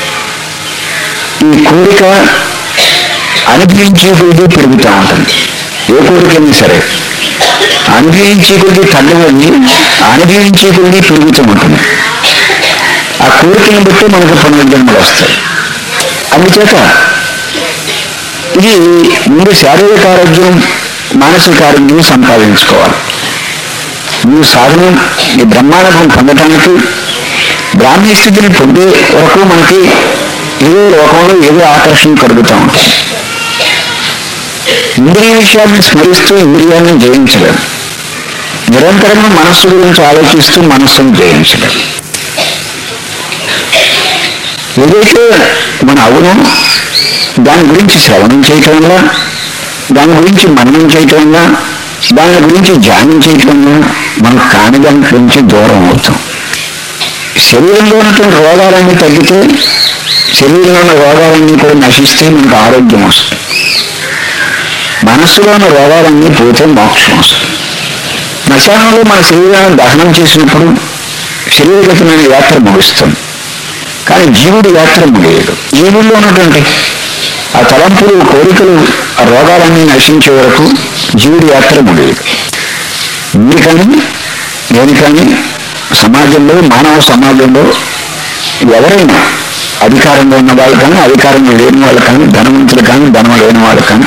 ఈ కోరిక అనుభవించే కొద్ది పెరుగుతూ ఉంటుంది ఏ కోరికైనా సరే అనుభవించే కొద్ది తగ్గవని అనుభవించే కొద్ది పెరుగుతూ ఉంటుంది ఆ కోరికను బట్టి మనకు పునర్జన్మలు వస్తాయి అందుచేత ఇది మీరు శారీరక ఆరోగ్యం మానసిక ఆరోగ్యం సంపాదించుకోవాలి మీరు సాధన ఈ బ్రహ్మాండం పొందటానికి బ్రాహ్మీ స్థితిని పొందే వరకు మనకి ఏదో లోకంలో ఏదో ఆకర్షణ కలుగుతూ ఉంటుంది ఇంద్రియ విషయాన్ని స్మరిస్తూ ఇంద్రియాలను జయించలేము నిరంతరంగా మనస్సు గురించి ఆలోచిస్తూ మనస్సును జయించలేము ఏదైతే మన అవునో దాని గురించి శ్రవణం చేయటం వల్ల దాని గురించి మననం చేయటం వల్ల దాని గురించి ధ్యానం చేయటం వల్ల మనం కాని దాని గురించి దూరం అవుతాం శరీరంలో ఉన్నటువంటి రోగాలన్నీ తగ్గితే శరీరంలో ఉన్న రోగాలన్నీ కూడా నశిస్తే మనకు ఆరోగ్యం వస్తుంది మనస్సులో ఉన్న రోగాలన్నీ పోతే మోక్షం వస్తుంది శ్మశానంలో మన శరీరాన్ని దహనం చేసినప్పుడు శరీరగతమైన యాత్ర ముగుస్తుంది కానీ జీవుడి యాత్ర ముగియదు జీవుల్లో ఉన్నటువంటి ఆ తలంపులు కోరికలు ఆ రోగాలన్నీ నశించే వరకు జీవుడి యాత్ర ముగియదు మీరు కానీ నేను కానీ సమాజంలో మానవ సమాజంలో ఎవరైనా అధికారంలో ఉన్న వాళ్ళు కానీ అధికారంలో లేని వాళ్ళు కానీ ధనవంతులు కానీ ధనం లేని వాళ్ళు కానీ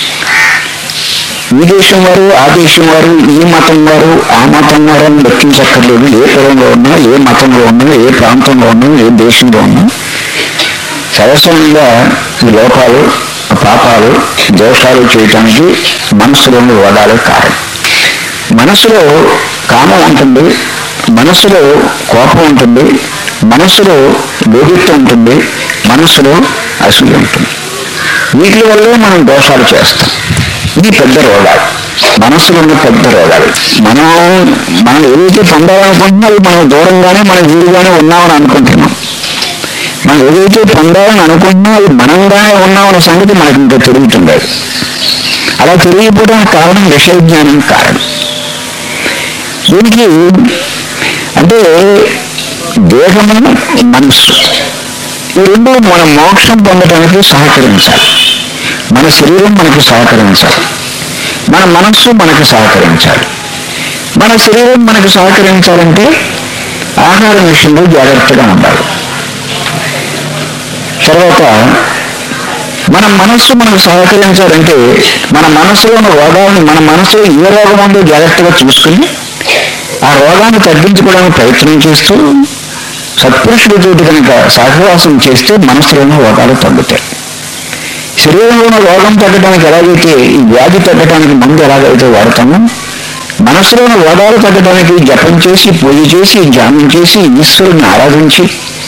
ఈ దేశం వారు ఆ దేశం వారు ఈ మతం వారు ఆ మతం వారు అని లెక్కించక్కర్లేదు ఏ కులంలో ఉన్నా ఏ మతంలో ఉన్నా ఏ ప్రాంతంలో ఉన్నా ఏ దేశంలో ఉన్నా సరస్వంగా ఈ లోపాలు పాపాలు దోషాలు చేయటానికి మనస్సులోని రోగాలే కారణం మనసులో కామం ఉంటుంది మనసులో కోపం ఉంటుంది మనసులో లోగిత్వం ఉంటుంది మనసులో అసూయ ఉంటుంది వీటి వల్లే మనం దోషాలు చేస్తాం ఇది పెద్ద రోగాలు మనసులో ఉన్న పెద్ద రోగాలు మనం మనం ఏదైతే పొందాలనుకుంటున్నా అది మనం దూరంగానే మనం వీరుగానే ఉన్నామని అనుకుంటున్నాం మనం ఏదైతే పొందాలని అనుకుంటున్నా అది మనంగానే ఉన్నామనే సంగతి మనకి ఇంకా తిరుగుతుంది అలా తిరిగిపోవడానికి కారణం విషయ జ్ఞానం కారణం దీనికి అంటే దేహము మనస్సు ఈ రెండు మన మోక్షం పొందడానికి సహకరించాలి మన శరీరం మనకు సహకరించాలి మన మనస్సు మనకు సహకరించాలి మన శరీరం మనకు సహకరించాలంటే ఆహారం విషయంలో జాగ్రత్తగా ఉండాలి తర్వాత మన మనస్సు మనకు సహకరించాలంటే మన మనసులో ఉన్న రోగాన్ని మన మనసులో ఏ రోగం ఉందో జాగ్రత్తగా చూసుకుని ఆ రోగాన్ని తగ్గించుకోవడానికి ప్రయత్నం చేస్తూ సత్పురుషుడితో కనుక సహవాసం చేస్తే మనసులోని రోగాలు తగ్గుతాయి శరీరంలో ఉన్న రోగం తగ్గడానికి ఎలాగైతే ఈ వ్యాధి తగ్గడానికి మందు ఎలాగైతే వాడతామో మనసులో ఉన్న రోగాలు తగ్గడానికి జపం చేసి పూజ చేసి ధ్యానం చేసి ఈశ్వరుని ఆరాధించి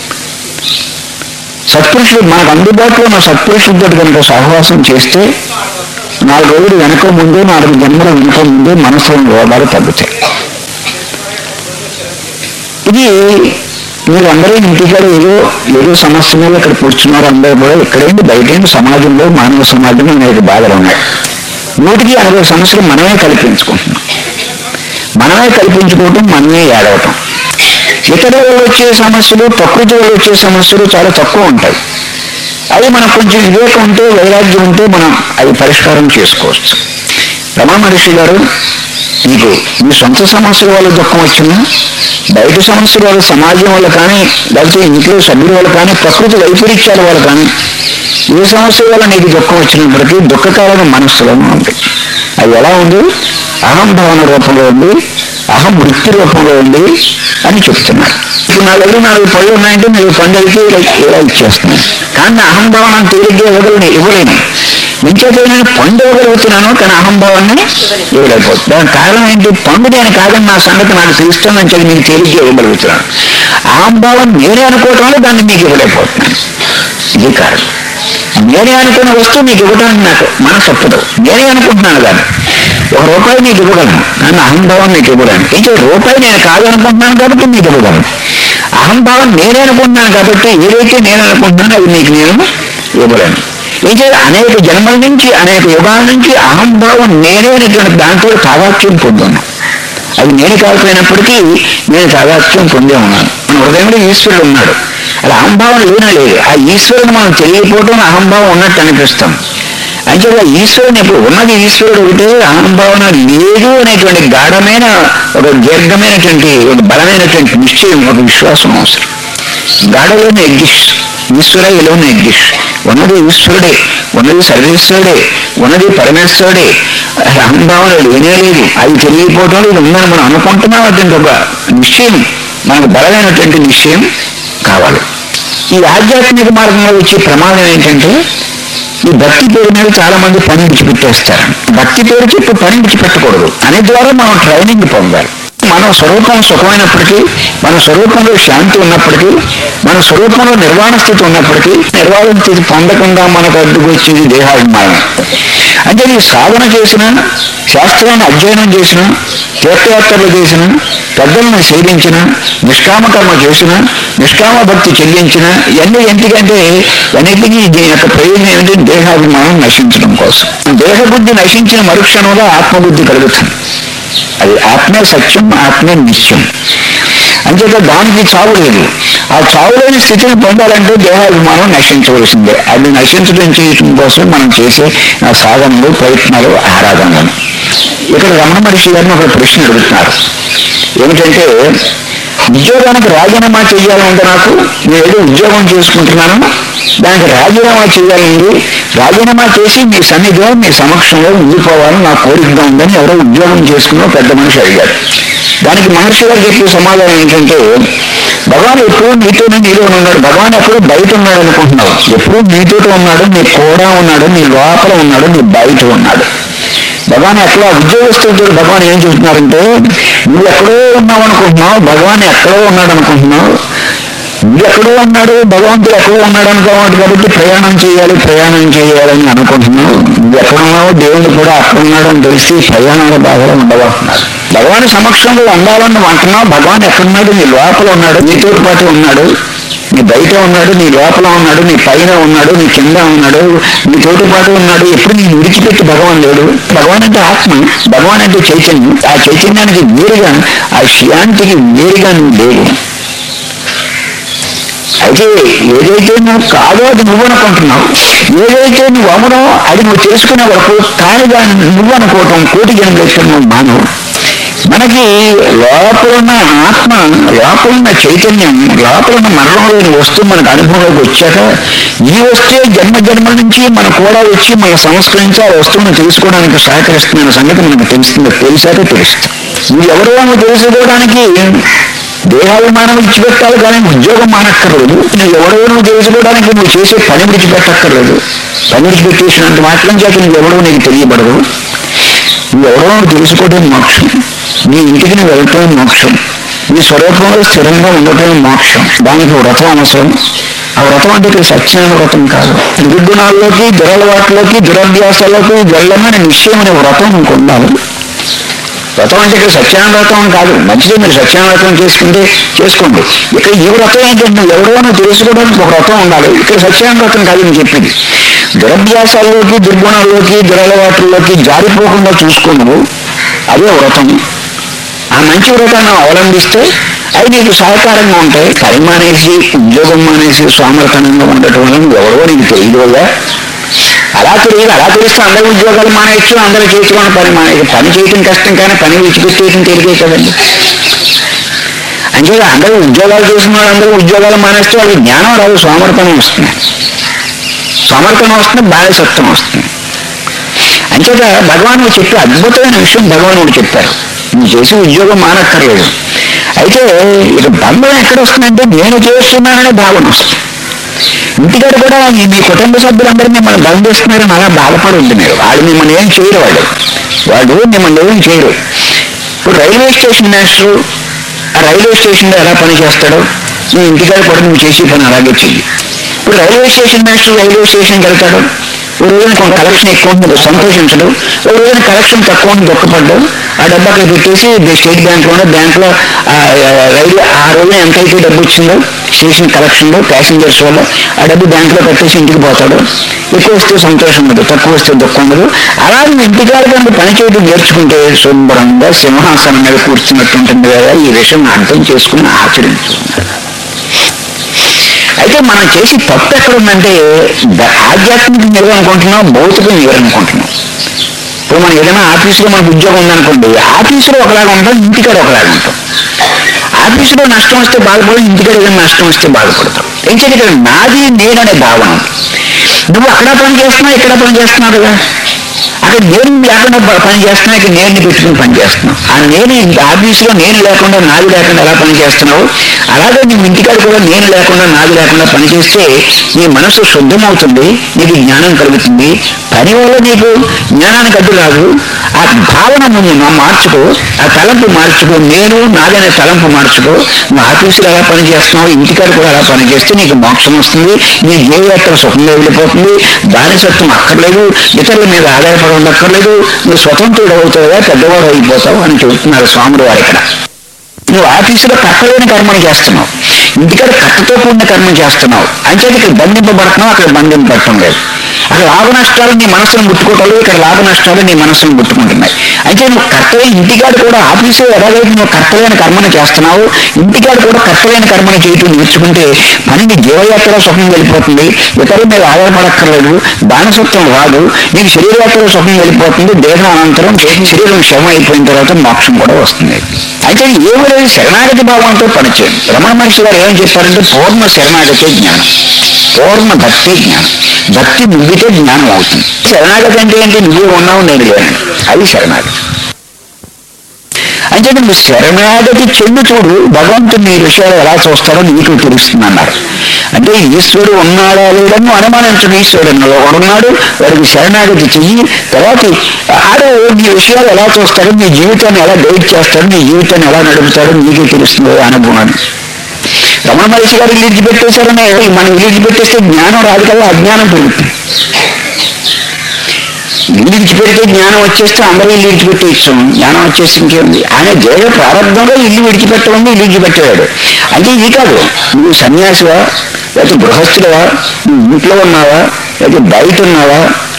సత్పురుషుడు మనకు అందుబాటులో ఉన్న సత్పురుషుడితో కనుక సహవాసం చేస్తే నాలుగు రోజులు వెనక ముందు నాలుగు జన్మల వెనక ముందు మనసులోని రోగాలు తగ్గుతాయి ఇది మీరు అందరూ ఇంటికాడ ఏదో ఏదో సమస్య మీద ఇక్కడ కూర్చున్నారు అందరూ కూడా ఇక్కడేంటి బయటేంటి సమాజంలో మానవ సమాజంలో అనేక బాధలు ఉన్నాయి నూటికి అరవై సమస్యలు మనమే కల్పించుకుంటున్నాం మనమే కల్పించుకోవటం మనమే ఏడవటం ఇతరుల వల్ల వచ్చే సమస్యలు ప్రకృతి వల్ల వచ్చే సమస్యలు చాలా తక్కువ ఉంటాయి అవి మనకు కొంచెం వివేకం ఉంటే వైరాగ్యం ఉంటే మనం అవి పరిష్కారం చేసుకోవచ్చు రమణ మహర్షి గారు మీకు మీ సొంత సమస్యల వల్ల దుఃఖం వచ్చినా బయట సమస్యల వల్ల సమాజం వల్ల కానీ లేకపోతే ఇంట్లో సభ్యుల వల్ల కానీ ప్రకృతి వైపరీత్యాల వల్ల కానీ ఏ సమస్య వల్ల నీకు దుఃఖం వచ్చినప్పటికీ దుఃఖకాలం మనస్సులోనే ఉంది అది ఎలా ఉంది అహం భావన రూపంలో ఉంది అహం వృత్తి రూపంలో ఉంది అని చెప్తున్నారు ఇప్పుడు నా దగ్గర నాలుగు పళ్ళు ఉన్నాయంటే మీరు పండుగకి ఇలా ఇలా ఇచ్చేస్తున్నాను కానీ నా అహంభావన తేలిగ్గా ఇవ్వగలను ఇవ్వలేను ఇంకేదో నేను పండు ఇవ్వగలుగుతున్నాను కానీ అహంభావాన్ని ఇవ్వలేకపోతుంది దానికి కారణం ఏంటి పండు నేను కాదని నా సంగతి నాకు తెలుస్తుందని చెప్పి మీకు తేలిగ్గా ఇవ్వగలుగుతున్నాను అహంభావం నేనే అనుకోవటం వల్ల దాన్ని మీకు ఇవ్వలేకపోతున్నాను ఇది కారణం నేనే అనుకున్న వస్తువు నీకు ఇవ్వడానికి నాకు మనసు ఒప్పదు నేనే అనుకుంటున్నాను దాన్ని ఒక రూపాయి నీకు ఇవ్వగలను కానీ అహంభావం నీకు ఇవ్వగలను ఇంకా రూపాయి నేను కాదు అనుకుంటున్నాను కాబట్టి నీకు ఇవ్వగలను అహంభావం నేనే అనుకుంటున్నాను కాబట్టి ఏదైతే నేను అనుకుంటున్నానో అది నీకు నేను ఇవ్వలేను ఇంకా అనేక జన్మల నుంచి అనేక యుగాల నుంచి అహంభావం నేనే అనేటువంటి దాంతో తాదాత్యం పొందున్నాను అది నేను కాకపోయినప్పటికీ నేను తాదాత్యం పొందే ఉన్నాను మన హృదయంలో ఈశ్వరుడు ఉన్నాడు అలా అహంభావం లేనే లేదు ఆ ఈశ్వరుని మనం తెలియకపోవడం అహంభావం ఉన్నట్టు అనిపిస్తాం అంటే ఈశ్వరుని ఇప్పుడు ఉన్నది ఈశ్వరుడు ఒకటే అహంభావన లేదు అనేటువంటి గాఢమైన ఒక దీర్ఘమైనటువంటి ఒక బలమైనటువంటి నిశ్చయం ఒక విశ్వాసం అవసరం గాఢలోని ఎగ్జిస్ట్ ఈశ్వర ఇలోని ఎగ్జిస్ట్ ఉన్నది ఈశ్వరుడే ఉన్నది సర్వేశ్వరుడే ఉన్నది పరమేశ్వరుడే అహంభావన లేనే లేదు అది తెలియకపోవడం ఇది ఉందని మనం అనుకుంటున్నాం అటువంటి ఒక నిశ్చయం మనకు బలమైనటువంటి నిశ్చయం కావాలి ఈ ఆధ్యాత్మిక మార్గంలో వచ్చే ప్రమాదం ఏంటంటే ఈ భక్తి పేరు మీద చాలా మంది పని విడిచిపెట్టేస్తారు భక్తి పేరు చెప్పి పని విడిచిపెట్టకూడదు అనే ద్వారా మనం ట్రైనింగ్ పొందాలి మన స్వరూపం సుఖమైనప్పటికీ మన స్వరూపంలో శాంతి ఉన్నప్పటికీ మన స్వరూపంలో నిర్వాణ స్థితి ఉన్నప్పటికీ నిర్వాణ స్థితి పొందకుండా మనకు అడ్డుకు వచ్చేది దేహాభిమానం అంటే నీ సాధన చేసిన శాస్త్రాన్ని అధ్యయనం చేసిన తీర్థయాత్రలు చేసిన పెద్దలను సేవించిన నిష్కామ కర్మ చేసిన నిష్కామ భక్తి చెల్లించిన ఇవన్నీ ఎందుకంటే అన్నిటికీ దీని యొక్క ప్రయోజనం ఏంటంటే దేహాభిమానం నశించడం కోసం దేహబుద్ధి నశించిన మరుక్షణంలో ఆత్మబుద్ధి కలుగుతుంది అది ఆత్మే సత్యం ఆత్మే నిత్యం అంచేత దానికి చావు లేదు ఆ చావు లేని స్థితిని పొందాలంటే దేహాభిమానం నశించవలసిందే అది నశించడం చేయటం కోసం మనం చేసే ఆ సాధనలు ప్రయత్నాలు ఆరాధనలు ఇక్కడ రమణ మహర్షి గారిని ఒక ప్రశ్న అడుగుతున్నారు ఏమిటంటే ఉద్యోగానికి రాజీనామా చేయాలంటే నాకు నేను ఏదో ఉద్యోగం చేసుకుంటున్నాను దానికి రాజీనామా చేయాలండి రాజీనామా చేసి మీ సన్నిధిలో మీ సమక్షంలో ఉండిపోవాలని నా కోరికగా ఉందని ఎవరో ఉద్యోగం చేసుకున్న పెద్ద మనిషి అడిగారు దానికి మహర్షి గారు చెప్పే సమాధానం ఏంటంటే భగవాన్ ఎప్పుడూ నీతోనే నీలో ఉన్నాడు భగవాన్ ఎప్పుడూ బయట ఉన్నాడు అనుకుంటున్నావు ఎప్పుడూ నీతో ఉన్నాడు నీ కూడా ఉన్నాడు నీ లోపల ఉన్నాడు నీ బయట ఉన్నాడు భగవాన్ ఎక్కడో ఉద్యోగస్తులతో భగవాన్ ఏం చెప్తున్నారంటే నువ్వు ఎక్కడో ఉన్నావు అనుకుంటున్నావు భగవాన్ ఎక్కడో ఉన్నాడు అనుకుంటున్నావు నువ్వు ఎక్కడో ఉన్నాడు భగవంతుడు ఎక్కడో ఉన్నాడు అనుకోవాలి కాబట్టి ప్రయాణం చేయాలి ప్రయాణం చేయాలని అనుకుంటున్నావు నువ్వు ఎక్కడ ఉన్నావో దేవుడు కూడా అక్కడ ఉన్నాడు అని తెలిసి ప్రయాణాల బాధలో ఉండబోతున్నారు భగవాన్ సమక్షంలో ఉండాలని నువ్వు అంటున్నావు భగవాన్ ఎక్కడున్నాడు నీ లోపల ఉన్నాడు నీతో పాటు ఉన్నాడు నీ బయట ఉన్నాడు నీ లోపల ఉన్నాడు నీ పైన ఉన్నాడు నీ కింద ఉన్నాడు నీ తోటి పాటు ఉన్నాడు ఎప్పుడు నీ విడిచిపెట్టి భగవాన్ లేడు భగవాన్ అంటే ఆత్మ భగవాన్ అంటే చైతన్యం ఆ చైతన్యానికి వేరుగా ఆ శాంతికి వేరుగా నువ్వు లేవు అయితే ఏదైతే నువ్వు కాదో అది నువ్వు అనుకుంటున్నావు ఏదైతే నువ్వు అమ్మడో అది నువ్వు తెలుసుకునే వరకు కాని దాన్ని నువ్వు అనుకోవటం కోటి జన్మలేశ్వరం నువ్వు మానవు మనకి లోపల ఉన్న ఆత్మ లోపల ఉన్న చైతన్యం లోపల ఉన్న మరణం లేని వస్తువు మనకు అనుభవంలోకి వచ్చాక ఈ వస్తువే జన్మ జన్మల నుంచి మన కూడా వచ్చి మన సంస్కరించి ఆ వస్తువును తెలుసుకోవడానికి సహకరిస్తున్న సంగతి మనకు తెలుస్తుంది తెలిసాక తెలుస్తుంది నువ్వు ఎవరో అని తెలుసుకోవడానికి దేహాభిమానం విడిచిపెట్టాలి కానీ ఉద్యోగం మానక్కర్లేదు నువ్వు ఎవడో నువ్వు తెలుసుకోవడానికి నువ్వు చేసే పని విడిచిపెట్టక్కర్లేదు పని విడిచిపెట్టేసినంత మాత్రం చేత నువ్వు ఎవడో నీకు తెలియబడదు నువ్వు ఎవరో నువ్వు తెలుసుకోవడం మోక్షం నీ ఇంటికి నువ్వు వెళ్ళటం మోక్షం నీ స్వరూపంలో స్థిరంగా ఉండటం మోక్షం దానికి వ్రతం అవసరం ఆ వ్రతం అంటే ఇక్కడ సత్యమైన వ్రతం కాదు దుర్గుణాల్లోకి దురలవాట్లోకి దురభ్యాసాల్లోకి వెళ్ళమని నిశ్చయం అనే వ్రతం నీకు ఉండాలి వ్రతం అంటే ఇక్కడ సత్యాన వ్రతం అని కాదు మంచిదే మీరు సత్యాన వ్రతం చేసుకుంటే చేసుకోండి ఇక్కడ ఈ వ్రతం ఏంటంటే నువ్వు ఎవరో నువ్వు తెలుసుకోవడానికి ఒక వ్రతం ఉండాలి ఇక్కడ సత్యాన వ్రతం కాదు నేను చెప్పింది దురభ్యాసాల్లోకి దుర్గుణాల్లోకి దురలవాట్లలోకి జారిపోకుండా చూసుకున్నావు అదే వ్రతం ఆ మంచి వ్రతాన్ని అవలంబిస్తే అవి నీకు సహకారంగా ఉంటాయి పని మానేసి ఉద్యోగం మానేసి సోమరతనంగా ఉండటం వల్ల నువ్వు ఎవరో నీకు తెలియదుగా అలా తెలియదు అలా తెలిస్తే అందరి ఉద్యోగాలు మానేయచ్చు అందరూ చేసుకున్న పని మానేయచ్చు పని చేయటం కష్టం కానీ పని విడిచిపెట్టేయటం తెలియదే కదండి అంటే అందరూ ఉద్యోగాలు చేసిన వాళ్ళందరూ ఉద్యోగాలు మానేస్తే వాళ్ళకి జ్ఞానం రాదు సోమర్థనం వస్తుంది సమర్థనం వస్తుంది బాలసత్వం వస్తుంది అంచేత భగవానుడు చెప్పే అద్భుతమైన విషయం భగవానుడు చెప్పారు నువ్వు చేసే ఉద్యోగం మానక్కర్లేదు అయితే ఇక బంధం ఎక్కడ వస్తుందంటే నేను చేస్తున్నాననే భావన వస్తుంది ఇంటికాడ కూడా ఈ మీ కుటుంబ సభ్యులందరూ మిమ్మల్ని బంధిస్తున్నారని అలా బాధపడి మీరు వాళ్ళు మిమ్మల్ని ఏం చేయరు వాళ్ళు వాళ్ళు మిమ్మల్ని ఏం చేయరు ఇప్పుడు రైల్వే స్టేషన్ మాస్టర్ ఆ రైల్వే స్టేషన్లో ఎలా పని చేస్తాడో నువ్వు ఇంటికాడ కూడా నువ్వు చేసే పని అలాగే చెయ్యి ఇప్పుడు రైల్వే స్టేషన్ మాస్టర్ రైల్వే స్టేషన్కి వెళ్తాడు ఓ రోజున కొంత కలెక్షన్ ఎక్కువ ఉంటుంది సంతోషించడు ఓ రోజున కలెక్షన్ తక్కువ ఉంటుంది దుఃఖపడ్డు ఆ డబ్బు అక్కడ పెట్టేసి ది- స్టేట్ బ్యాంక్లోనే బ్యాంక్లో ఆ, ఆ, రైలు ఆ రోజున ఎంత అయితే డబ్బు వచ్చిందో స్టేషన్ కలెక్షన్లో ప్యాసింజర్స్ వల్ల ఆ డబ్బు బ్యాంక్లో పెట్టేసి ఇంటికి పోతాడు ఎక్కువ వస్తే సంతోషం ఉండదు తక్కువ వస్తే దుఃఖం ఉండదు అలా నువ్వు ఇంటికాడ కనుక పని చేయడం నేర్చుకుంటే శుభ్రంగా సింహాసనం మీద కూర్చున్నట్టు ఉంటుంది కదా ఈ విషయం అర్థం చేసుకుని ఆచరించు అయితే మనం చేసి తప్పు ఎక్కడ ఉందంటే ద- ఆధ్యాత్మిక నిలవ అనుకుంటున్నాం భౌతిక నిలవ అనుకుంటున్నాం ఇప్పుడు మనం ఏదైనా ఆఫీసులో మనకు ఉద్యోగం ఉందనుకోండి ఆఫీసులో ఒకలాగా ఉంటాం ఇంటికాడ ఒకలాగా ఉంటాం ఆఫీసులో నష్టం వస్తే బాధపడవు ఇంటికాడ ఏదైనా నష్టం వస్తే బాధపడతాం ఏం చేయాలి ఇక్కడ నాది నేననే భావన ఉంది. నువ్వు అక్కడ పని చేస్తున్నావు ఇక్కడ పని చేస్తున్నావు కదా అక్కడ నేను లేకుండా ప- పని చేస్తున్నా ఇక్కడ నేను పెట్టుకుని పని చేస్తున్నావు ఆ నేను ఇంత ఆఫీసులో నేను లేకుండా నాది లేకుండా ఎలా పని చేస్తున్నావు అలాగే నువ్వు ఇంటికాడ కూడా నేను లేకుండా నాది లేకుండా పని చేస్తే నీ మనసు శుద్ధమవుతుంది నీకు జ్ఞానం కలుగుతుంది పని వల్ల నీకు జ్ఞానానికి అడ్డు రాదు ఆ భావన ముందు మా మార్చుకో ఆ తలంపు మార్చుకో నేను నాదనే తలంపు మార్చుకో నువ్వు ఆఫీసులో ఎలా పని చేస్తున్నావు ఇంటికాడ కూడా ఎలా పని చేస్తే నీకు మోక్షం వస్తుంది నీ జీవయాత్ర సుఖంగా వెళ్ళిపోతుంది బానిసత్వం అక్కర్లేదు ఇతరుల మీద ఆధారపడి ఉండక్కర్లేదు నువ్వు స్వతంత్రుడు అవుతావుగా పెద్దవాడు అయిపోతావు అని చెబుతున్నారు స్వాముడు వారు ఇక్కడ నువ్వు ఆఫీసులో కట్టలేని కర్మను చేస్తున్నావు ఇంటికాడ కట్టతో కూడిన కర్మను చేస్తున్నావు అంచేది ఇక్కడ బంధింపబడుతున్నావు అక్కడ బంధింపబడటం లేదు అక్కడ లాభ నష్టాలు నీ మనసును ముట్టుకోవటం లేదు ఇక్కడ లాభ నష్టాలు నీ మనసును ముట్టుకుంటున్నాయి అంటే నువ్వు కర్తవ్య ఇంటికాడ కూడా ఆఫీసులో ఎలాగైతే నువ్వు కర్తవ్యమైన కర్మను చేస్తున్నావు ఇంటికాడ కూడా కర్తవ్యమైన కర్మను చేయటం నేర్చుకుంటే పనికి జీవయాత్ర సుఖం వెళ్ళిపోతుంది ఇతరుల మీద ఆధారపడక్కర్లేదు బానిసత్వం రాదు నీకు శరీరయాత్ర సుఖం వెళ్ళిపోతుంది దేహం అనంతరం శరీరం శ్రమ అయిపోయిన తర్వాత మోక్షం కూడా వస్తుంది అయితే ఏమి లేదు శరణాగతి భావంతో పనిచేయండి రమణ మహర్షి గారు ఏం చెప్పారంటే పూర్ణ శరణాగతి జ్ఞానం పూర్ణ భక్తి జ్ఞానం భక్తి ముగ్గితే జ్ఞానం అవుతుంది శరణాగతి అంటే ఏంటి నువ్వు ఉన్నావు నేను లేను అది శరణాగతి అంటే నువ్వు శరణాగతి చెంది చూడు భగవంతుడు నీ విషయాలు ఎలా చూస్తాడో నీకు తెలుస్తుంది అన్నారు అంటే ఈశ్వరుడు ఉన్నాడా లేడని నువ్వు అనుమానించడు ఈశ్వరుడు అన్నాడు ఒకడున్నాడు వాడికి శరణాగతి చెయ్యి తర్వాత ఆడు నీ విషయాలు ఎలా చూస్తాడో నీ జీవితాన్ని ఎలా గైడ్ చేస్తాడో నీ జీవితాన్ని ఎలా నడుపుతాడో నీకే తెలుస్తుంది అనుభవాన్ని రమణ మహర్షి గారు ఇల్లు విడిచిపెట్టేశారనే మనం ఇల్లు విడిచిపెట్టేస్తే జ్ఞానం రాదు కదా అజ్ఞానం పెరుగుతుంది ఇల్లు విడిచిపెడితే జ్ఞానం వచ్చేస్తే అందరూ ఇల్లు విడిచిపెట్టేయచ్చు జ్ఞానం వచ్చేసి ఇంకేముంది ఆయన దేవ ప్రారంభంలో ఇల్లు విడిచిపెట్టడం ఇల్లు విడిచిపెట్టేవాడు అంటే ఇది కాదు నువ్వు సన్యాసివా లేకపోతే గృహస్థుడవా నువ్వు ఇంట్లో ఉన్నావా లేకపోతే బయట ఉన్నావా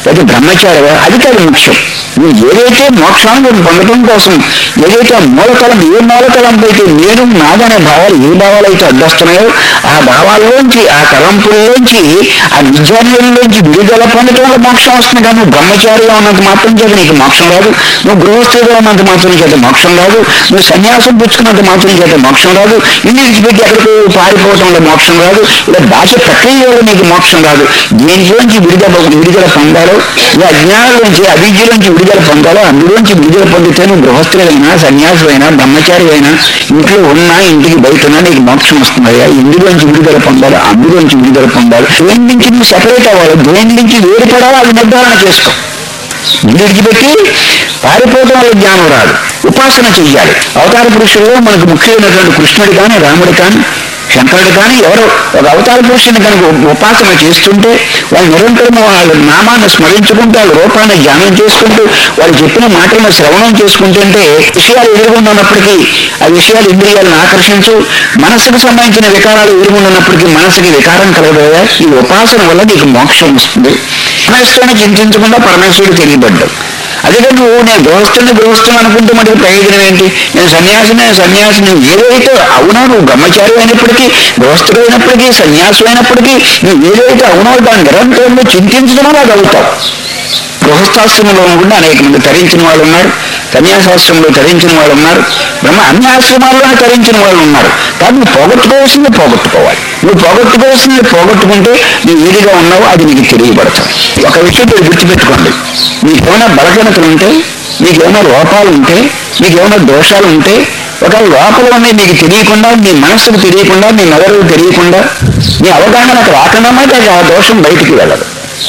లేదా బ్రహ్మచారిగా అది కాదు ముఖ్యం నువ్వు ఏదైతే మోక్షాన్ని నువ్వు పొందడం కోసం ఏదైతే ఆ మూలతలం ఏ మూలతలంపై అయితే నేను నాదనే భావాలు ఏ భావాలు అయితే అడ్డొస్తున్నాయో ఆ భావాల్లోంచి ఆ తలంపుల్లోంచి ఆ విద్యార్థుల్లోంచి విడుదల పొందడం వల్ల మోక్షం వస్తుంది కానీ నువ్వు బ్రహ్మచారిగా ఉన్నంత మాత్రం చేత నీకు మోక్షం రాదు నువ్వు గృహస్థుగా ఉన్నంత మాత్రం చేత మోక్షం రాదు నువ్వు సన్యాసం పుచ్చుకున్నంత మాత్రం చేత మోక్షం రాదు ఇల్లు విడిచిపెట్టి ఎక్కడికో పారిపోవటం వల్ల మోక్షం రాదు ఇలా బాహ్య ప్రక్రియ వల్ల నీకు మోక్షం రాదు దేనిలోంచి విడుదల విడుదల పొందాలో ఈ అజ్ఞానంలోంచి అవిద్యలోంచి విడుదల పొందాలో అందులోంచి విడుదల పొందితే నువ్వు గృహస్థులైనా సన్యాసులైనా బ్రహ్మచారి అయినా ఇంట్లో ఉన్నా ఇంటికి బయట ఉన్నా నీకు మోక్షం వస్తుందయ్యా ఇందులోంచి విడుదల పొందాలి అందులోంచి విడుదల పొందాలి దేని నుంచి నువ్వు సెపరేట్ అవ్వాలి దేని నుంచి వేరుపడాలో అది నిర్ధారణ చేసుకో ఇల్లు విడిచిపెట్టి పారిపోవడం వల్ల జ్ఞానం రాదు ఉపాసన చెయ్యాలి అవతార పురుషుల్లో మనకు ముఖ్యమైనటువంటి కృష్ణుడు కానీ రాముడు కానీ శంకరుడు కానీ ఎవరో ఒక అవతార పురుషుని కనుక ఉపాసన చేస్తుంటే వాళ్ళు నిరంతరం వాళ్ళ నామాన్ని స్మరించుకుంటూ వాళ్ళ రూపాన్ని ధ్యానం చేసుకుంటూ వాళ్ళు చెప్పిన మాటలను శ్రవణం చేసుకుంటుంటే విషయాలు ఎదురుగుంటున్నప్పటికీ ఆ విషయాలు ఇంద్రియాలను ఆకర్షించు మనసుకు సంబంధించిన వికారాలు ఎదురుగుంటున్నప్పటికీ మనసుకి వికారం కలగదోయా ఈ ఉపాసన వల్ల నీకు మోక్షం వస్తుంది పరమేశ్వరుని చింతించకుండా పరమేశ్వరుడు తెలియబడ్డావు అదే నువ్వు నేను గృహస్థుని గృహస్థుని అనుకుంటే మనకి ప్రయోజనం ఏంటి నేను సన్యాసిని సన్యాసిని ఏదైతే అవునో నువ్వు బ్రహ్మచారి అయినప్పటికీ గృహస్థుడు అయినప్పటికీ సన్యాసం అయినప్పటికీ నువ్వు ఏదైతే అవునో దాన్ని నిరంతరం నువ్వు చింతించడం వల్ల అది అవుతావు గృహస్థాశ్రమంలో కూడా అనేక మంది తరించిన వాళ్ళు ఉన్నారు సన్యాసాశ్రమంలో తరించిన వాళ్ళు ఉన్నారు బ్రహ్మ అన్ని ఆశ్రమాల్లోనే తరించిన వాళ్ళు ఉన్నారు కానీ నువ్వు పోగొట్టుకోవాల్సింది పోగొట్టుకోవాలి నువ్వు పోగొట్టుకోవాల్సింది పోగొట్టుకుంటే నువ్వు ఏదిగా ఉన్నావో అది నీకు తెలియబడతావు ఒక విషయం మీరు గుర్తుపెట్టుకోండి మీకేమైనా బలహీనతలు ఉంటే మీకేమైనా లోపాలు ఉంటే మీకేమైనా దోషాలు ఉంటే ఒక లోపల ఉన్నాయి మీకు తెలియకుండా మీ మనస్సుకు తెలియకుండా మీ మెదడుకు తెలియకుండా మీ అవగాహనకు రాకుండా అది ఆ దోషం బయటికి వెళ్ళదు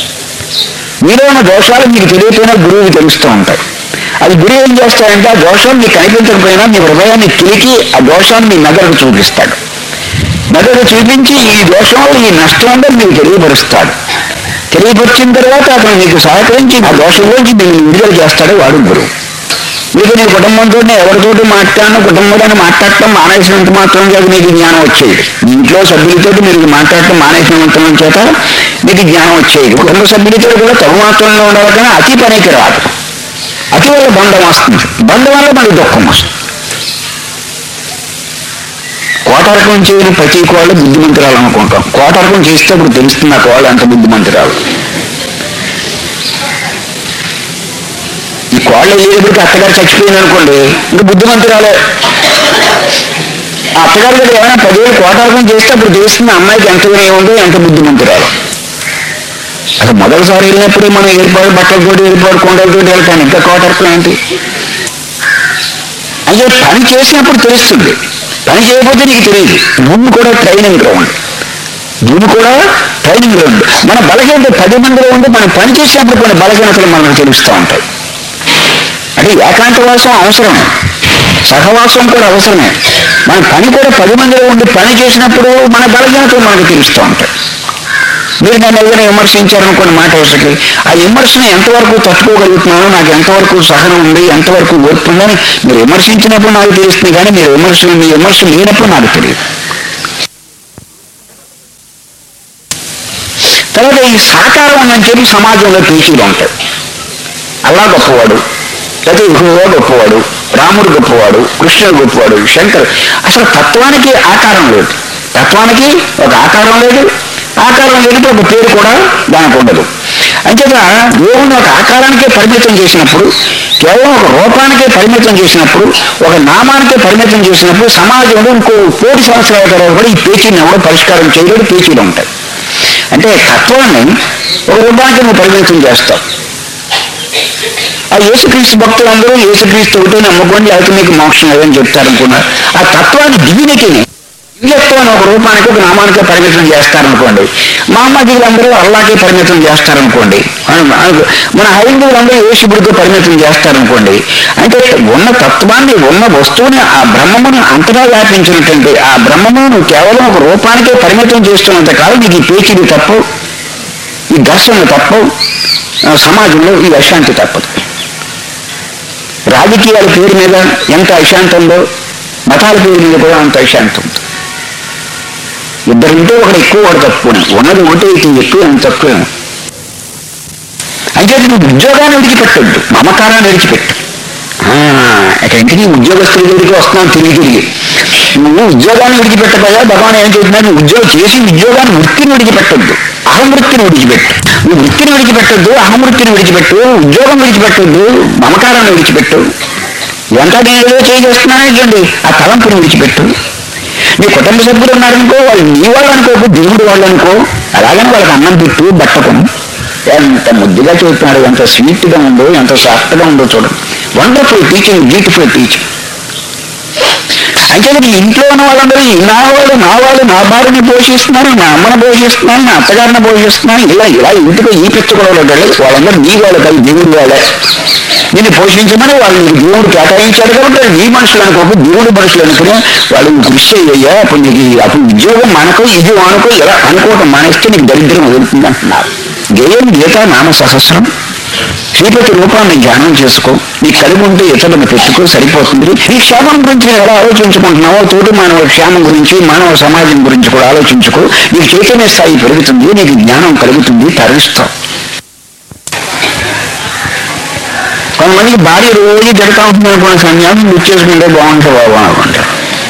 మీలో ఉన్న దోషాలు మీకు తెలియకపోయినా గురువుకి తెలుస్తూ ఉంటాయి అది గురువు ఏం చేస్తాడంటే ఆ దోషం మీకు కనిపించకపోయినా మీ హృదయాన్ని కిలికి ఆ దోషాన్ని మీ మెదడుకు చూపిస్తాడు మెదడు చూపించి ఈ దోషం వల్ల ఈ నష్టం వల్ల మీకు తెలియపరుస్తాడు తెలియపరిచిన తర్వాత అతను మీకు సహకరించి ఆ దోషంలోంచి మీరు విడుదల చేస్తాడు వాడు గురువు మీకు నీ కుటుంబంతో ఎవరితోటి మాట్లాడిన కుటుంబంతో మాట్లాడటం మానేసినంత మాత్రం చేత మీకు జ్ఞానం వచ్చేది మీ ఇంట్లో సభ్యులతో మీరు మాట్లాడటం మానేసినంత చేత మీకు జ్ఞానం వచ్చేది కుటుంబ సభ్యులతో కూడా తగు మాత్రంలో ఉండాలి కానీ అతి పనికి రాదు అతి వల్ల బంధం వస్తుంది బంధం వల్ల మనకి దుఃఖం వస్తుంది కోటరకం చేయని ప్రతి కోళ్ళు బుద్ధిమంతురాలు అనుకుంటాం కోటరకం చేస్తే అప్పుడు తెలుస్తుంది ఆ కోళ్ళు ఎంత బుద్ధిమంతురాలు ఈ కోళ్ళ వెళ్ళేటప్పటికి అత్తగారు చచ్చిపోయింది అనుకోండి ఇంకా బుద్ధిమంతురాలే ఆ అత్తగారు కూడా ఏమైనా పదివేలు కోటార్పం చేస్తే అప్పుడు తెలుస్తుంది ఆ అమ్మాయికి ఎంత వినయం ఉందో ఎంత బుద్ధిమంతురాలు అసలు మొదటిసారి వెళ్ళినప్పుడు మనం ఏర్పాటు బట్టలతోటి ఏర్పాటు కొండలతోటి వెళ్తాను ఇంకా కోటార్పం ఏంటి అయితే పని చేసినప్పుడు తెలుస్తుంది పని చేయకపోతే నీకు తెలియదు భూమి కూడా ట్రైనింగ్ గ్రౌండ్ భూమి కూడా ట్రైనింగ్ గ్రౌండ్ మన బలహీనత పది మందిలో ఉండి మనం పని చేసినప్పుడు కొన్ని బలహీనతలు మనకు తెలుస్తూ ఉంటాయి అంటే ఏకాంతవాసం అవసరం సహవాసం కూడా అవసరమే మన పని కూడా పది మందిలో ఉండి పని చేసినప్పుడు మన బలహీనతలు మనకు తెలుస్తూ ఉంటాయి మీరు నన్ను ఎవరైనా విమర్శించారనుకోండి మాట వరుసకి ఆ విమర్శను ఎంతవరకు తట్టుకోగలుగుతున్నాను నాకు ఎంతవరకు సహనం ఉంది ఎంతవరకు ఓర్పు ఉందని మీరు విమర్శించినప్పుడు నాకు తెలుస్తుంది కానీ మీరు విమర్శలు మీ విమర్శ లేనప్పుడు నాకు తెలియదు తర్వాత ఈ సాకారం అని చెప్పి సమాజంలో పీచీలు ఉంటాయి అల్లా గొప్పవాడు లేదా యెహోవా గొప్పవాడు రాముడు గొప్పవాడు కృష్ణుడు గొప్పవాడు శంకర్ అసలు తత్వానికి ఆకారం లేదు తత్వానికి ఒక ఆకారం లేదు ఆకారం లేకపోతే ఒక పేరు కూడా దానికి ఉండదు అంచేత దేవుణ్ణి ఒక ఆకారానికే పరిమితం చేసినప్పుడు కేవలం ఒక రూపానికే పరిమితం చేసినప్పుడు ఒక నామానికే పరిమితం చేసినప్పుడు సమాజంలో ఇంకో కోటి సంవత్సరాల తర్వాత కూడా ఈ పేచీని ఎవడో పరిష్కారం చేయలేడు పేచీలు ఉంటాయి అంటే తత్వాన్ని ఒక రూపానికి నువ్వు పరిమితం చేస్తావు ఆ యేసుక్రీస్తు భక్తులందరూ యేసుక్రీస్తు ఒకటే నమ్ముకోండి లేకపోతే మీకు మోక్షం లేదని చెప్తారనుకున్నారు ఆ తత్వాన్ని దివ్యతని దివ్యత్వాన్ని ఒక రూపానికి ఒక నామానికే పరిమితం చేస్తారనుకోండి మహమ్మదీయులందరూ అల్లాకే పరిమితం చేస్తారనుకోండి మన- మన హైందువులందరూ యేసుడికి పరిమితం చేస్తారనుకోండి అంటే ఉన్న తత్వాన్ని ఉన్న వస్తువుని ఆ బ్రహ్మమును అంతగా వ్యాపించినటువంటి ఆ బ్రహ్మము నువ్వు కేవలం ఒక రూపానికే పరిమితం చేస్తున్నంత కాలం నీకు ఈ పేచీలు తప్పు ఈ ఘర్షణ తప్పు ఆ సమాజంలో ఈ అశాంతి తప్పదు రాజకీయాల పేరు మీద ఎంత అశాంతి ఉందో మతాల పేరు మీద కూడా అంత అశాంతి ఉంది ఇద్దరుంటే ఒకడు ఎక్కువ ఒకటి తక్కువ ఉన్నది ఒకటే ఇది ఎక్కువ అంత తక్కువ అయితే నువ్వు ఉద్యోగాన్ని విడిచిపెట్టద్దు మమకారాన్ని విడిచిపెట్టు ఆ, ఇక ఇంటికి ఉద్యోగస్తుల దగ్గరికి వస్తున్నాను తిరిగి తిరిగి నువ్వు ఉద్యోగాన్ని విడిచిపెట్టబోయా భగవాన్ ఏం చెబుతున్నాడు నువ్వు ఉద్యోగం చేసి ఉద్యోగాన్ని వృత్తిని విడిచిపెట్టద్దు అహంవృత్తిని విడిచిపెట్టు నువ్వు వృత్తిని విడిచిపెట్టద్దు అహంవృత్తిని విడిచిపెట్టు ఉద్యోగం విడిచిపెట్టద్దు మమకారాన్ని విడిచిపెట్టు ఇదంతా నేను ఏదో చేస్తున్నానేంటండి ఆ తలంపుని విడిచిపెట్టు నీ కుటుంబ సభ్యులు ఉన్నారనుకో వాళ్ళు నీ వాళ్ళు అనుకోకు దేవుడు వాళ్ళు అనుకో అలాగని వాళ్ళకి అన్నం పెట్టు బట్టకును ఎంత ముద్దుగా చెబుతున్నాడు ఎంత స్వీట్గా ఉందో ఎంత సాఫ్ట్గా ఉందో చూడండి వండర్ఫుల్ టీచింగ్ బ్యూటిఫుల్ టీచింగ్ అయితే నీ ఇంట్లో ఉన్న వాళ్ళందరూ ఈ నా వాళ్ళు నా వాళ్ళు నా భార్యని పోషిస్తున్నారు నా అమ్మని పోషిస్తున్నాను నా అత్తగారిని పోషిస్తున్నాను ఇలా ఇలా ఇంటికి ఈ పిచ్చుకోవడం వాళ్ళందరూ నీ వాళ్ళు కాదు దేవుడి వాళ్ళే నిన్ను పోషించమని వాళ్ళు నీకు దేవుడు కేటాయించాడు కాబట్టి వాళ్ళు నీ మనుషులు అనుకోకు దేవుడి మనుషులు అనుకుని వాళ్ళు కృషి అయ్యా అప్పుడు నీకు ఈ- అప్పుడు ఉద్యోగం మనకో ఇది అనుకో ఇలా అనుకోవటం మానేస్తే నీకు దరిద్రం వదులుతుంది అంటున్నారు గేయం గీత నామ సహస్రం శ్రీపతి రూపాన్ని ధ్యానం చేసుకో నీ కలిగి ఉంటే ఇతరులను పెట్టుకో సరిపోతుంది నీ క్షేమం గురించి నువ్వు ఎలా ఆలోచించుకుంటున్నావో తోటి మానవ క్షేమం గురించి మానవ సమాజం గురించి కూడా ఆలోచించుకో నీకు చైతన్య స్థాయి పెరుగుతుంది నీకు జ్ఞానం కలుగుతుంది తరిస్తావు కొంతమందికి భార్య రోజు జడతా ఉంటుంది అనుకున్న సన్యాసం బుక్ చేసుకుంటే బాగుంటుంది బాబు అనుకుంటారు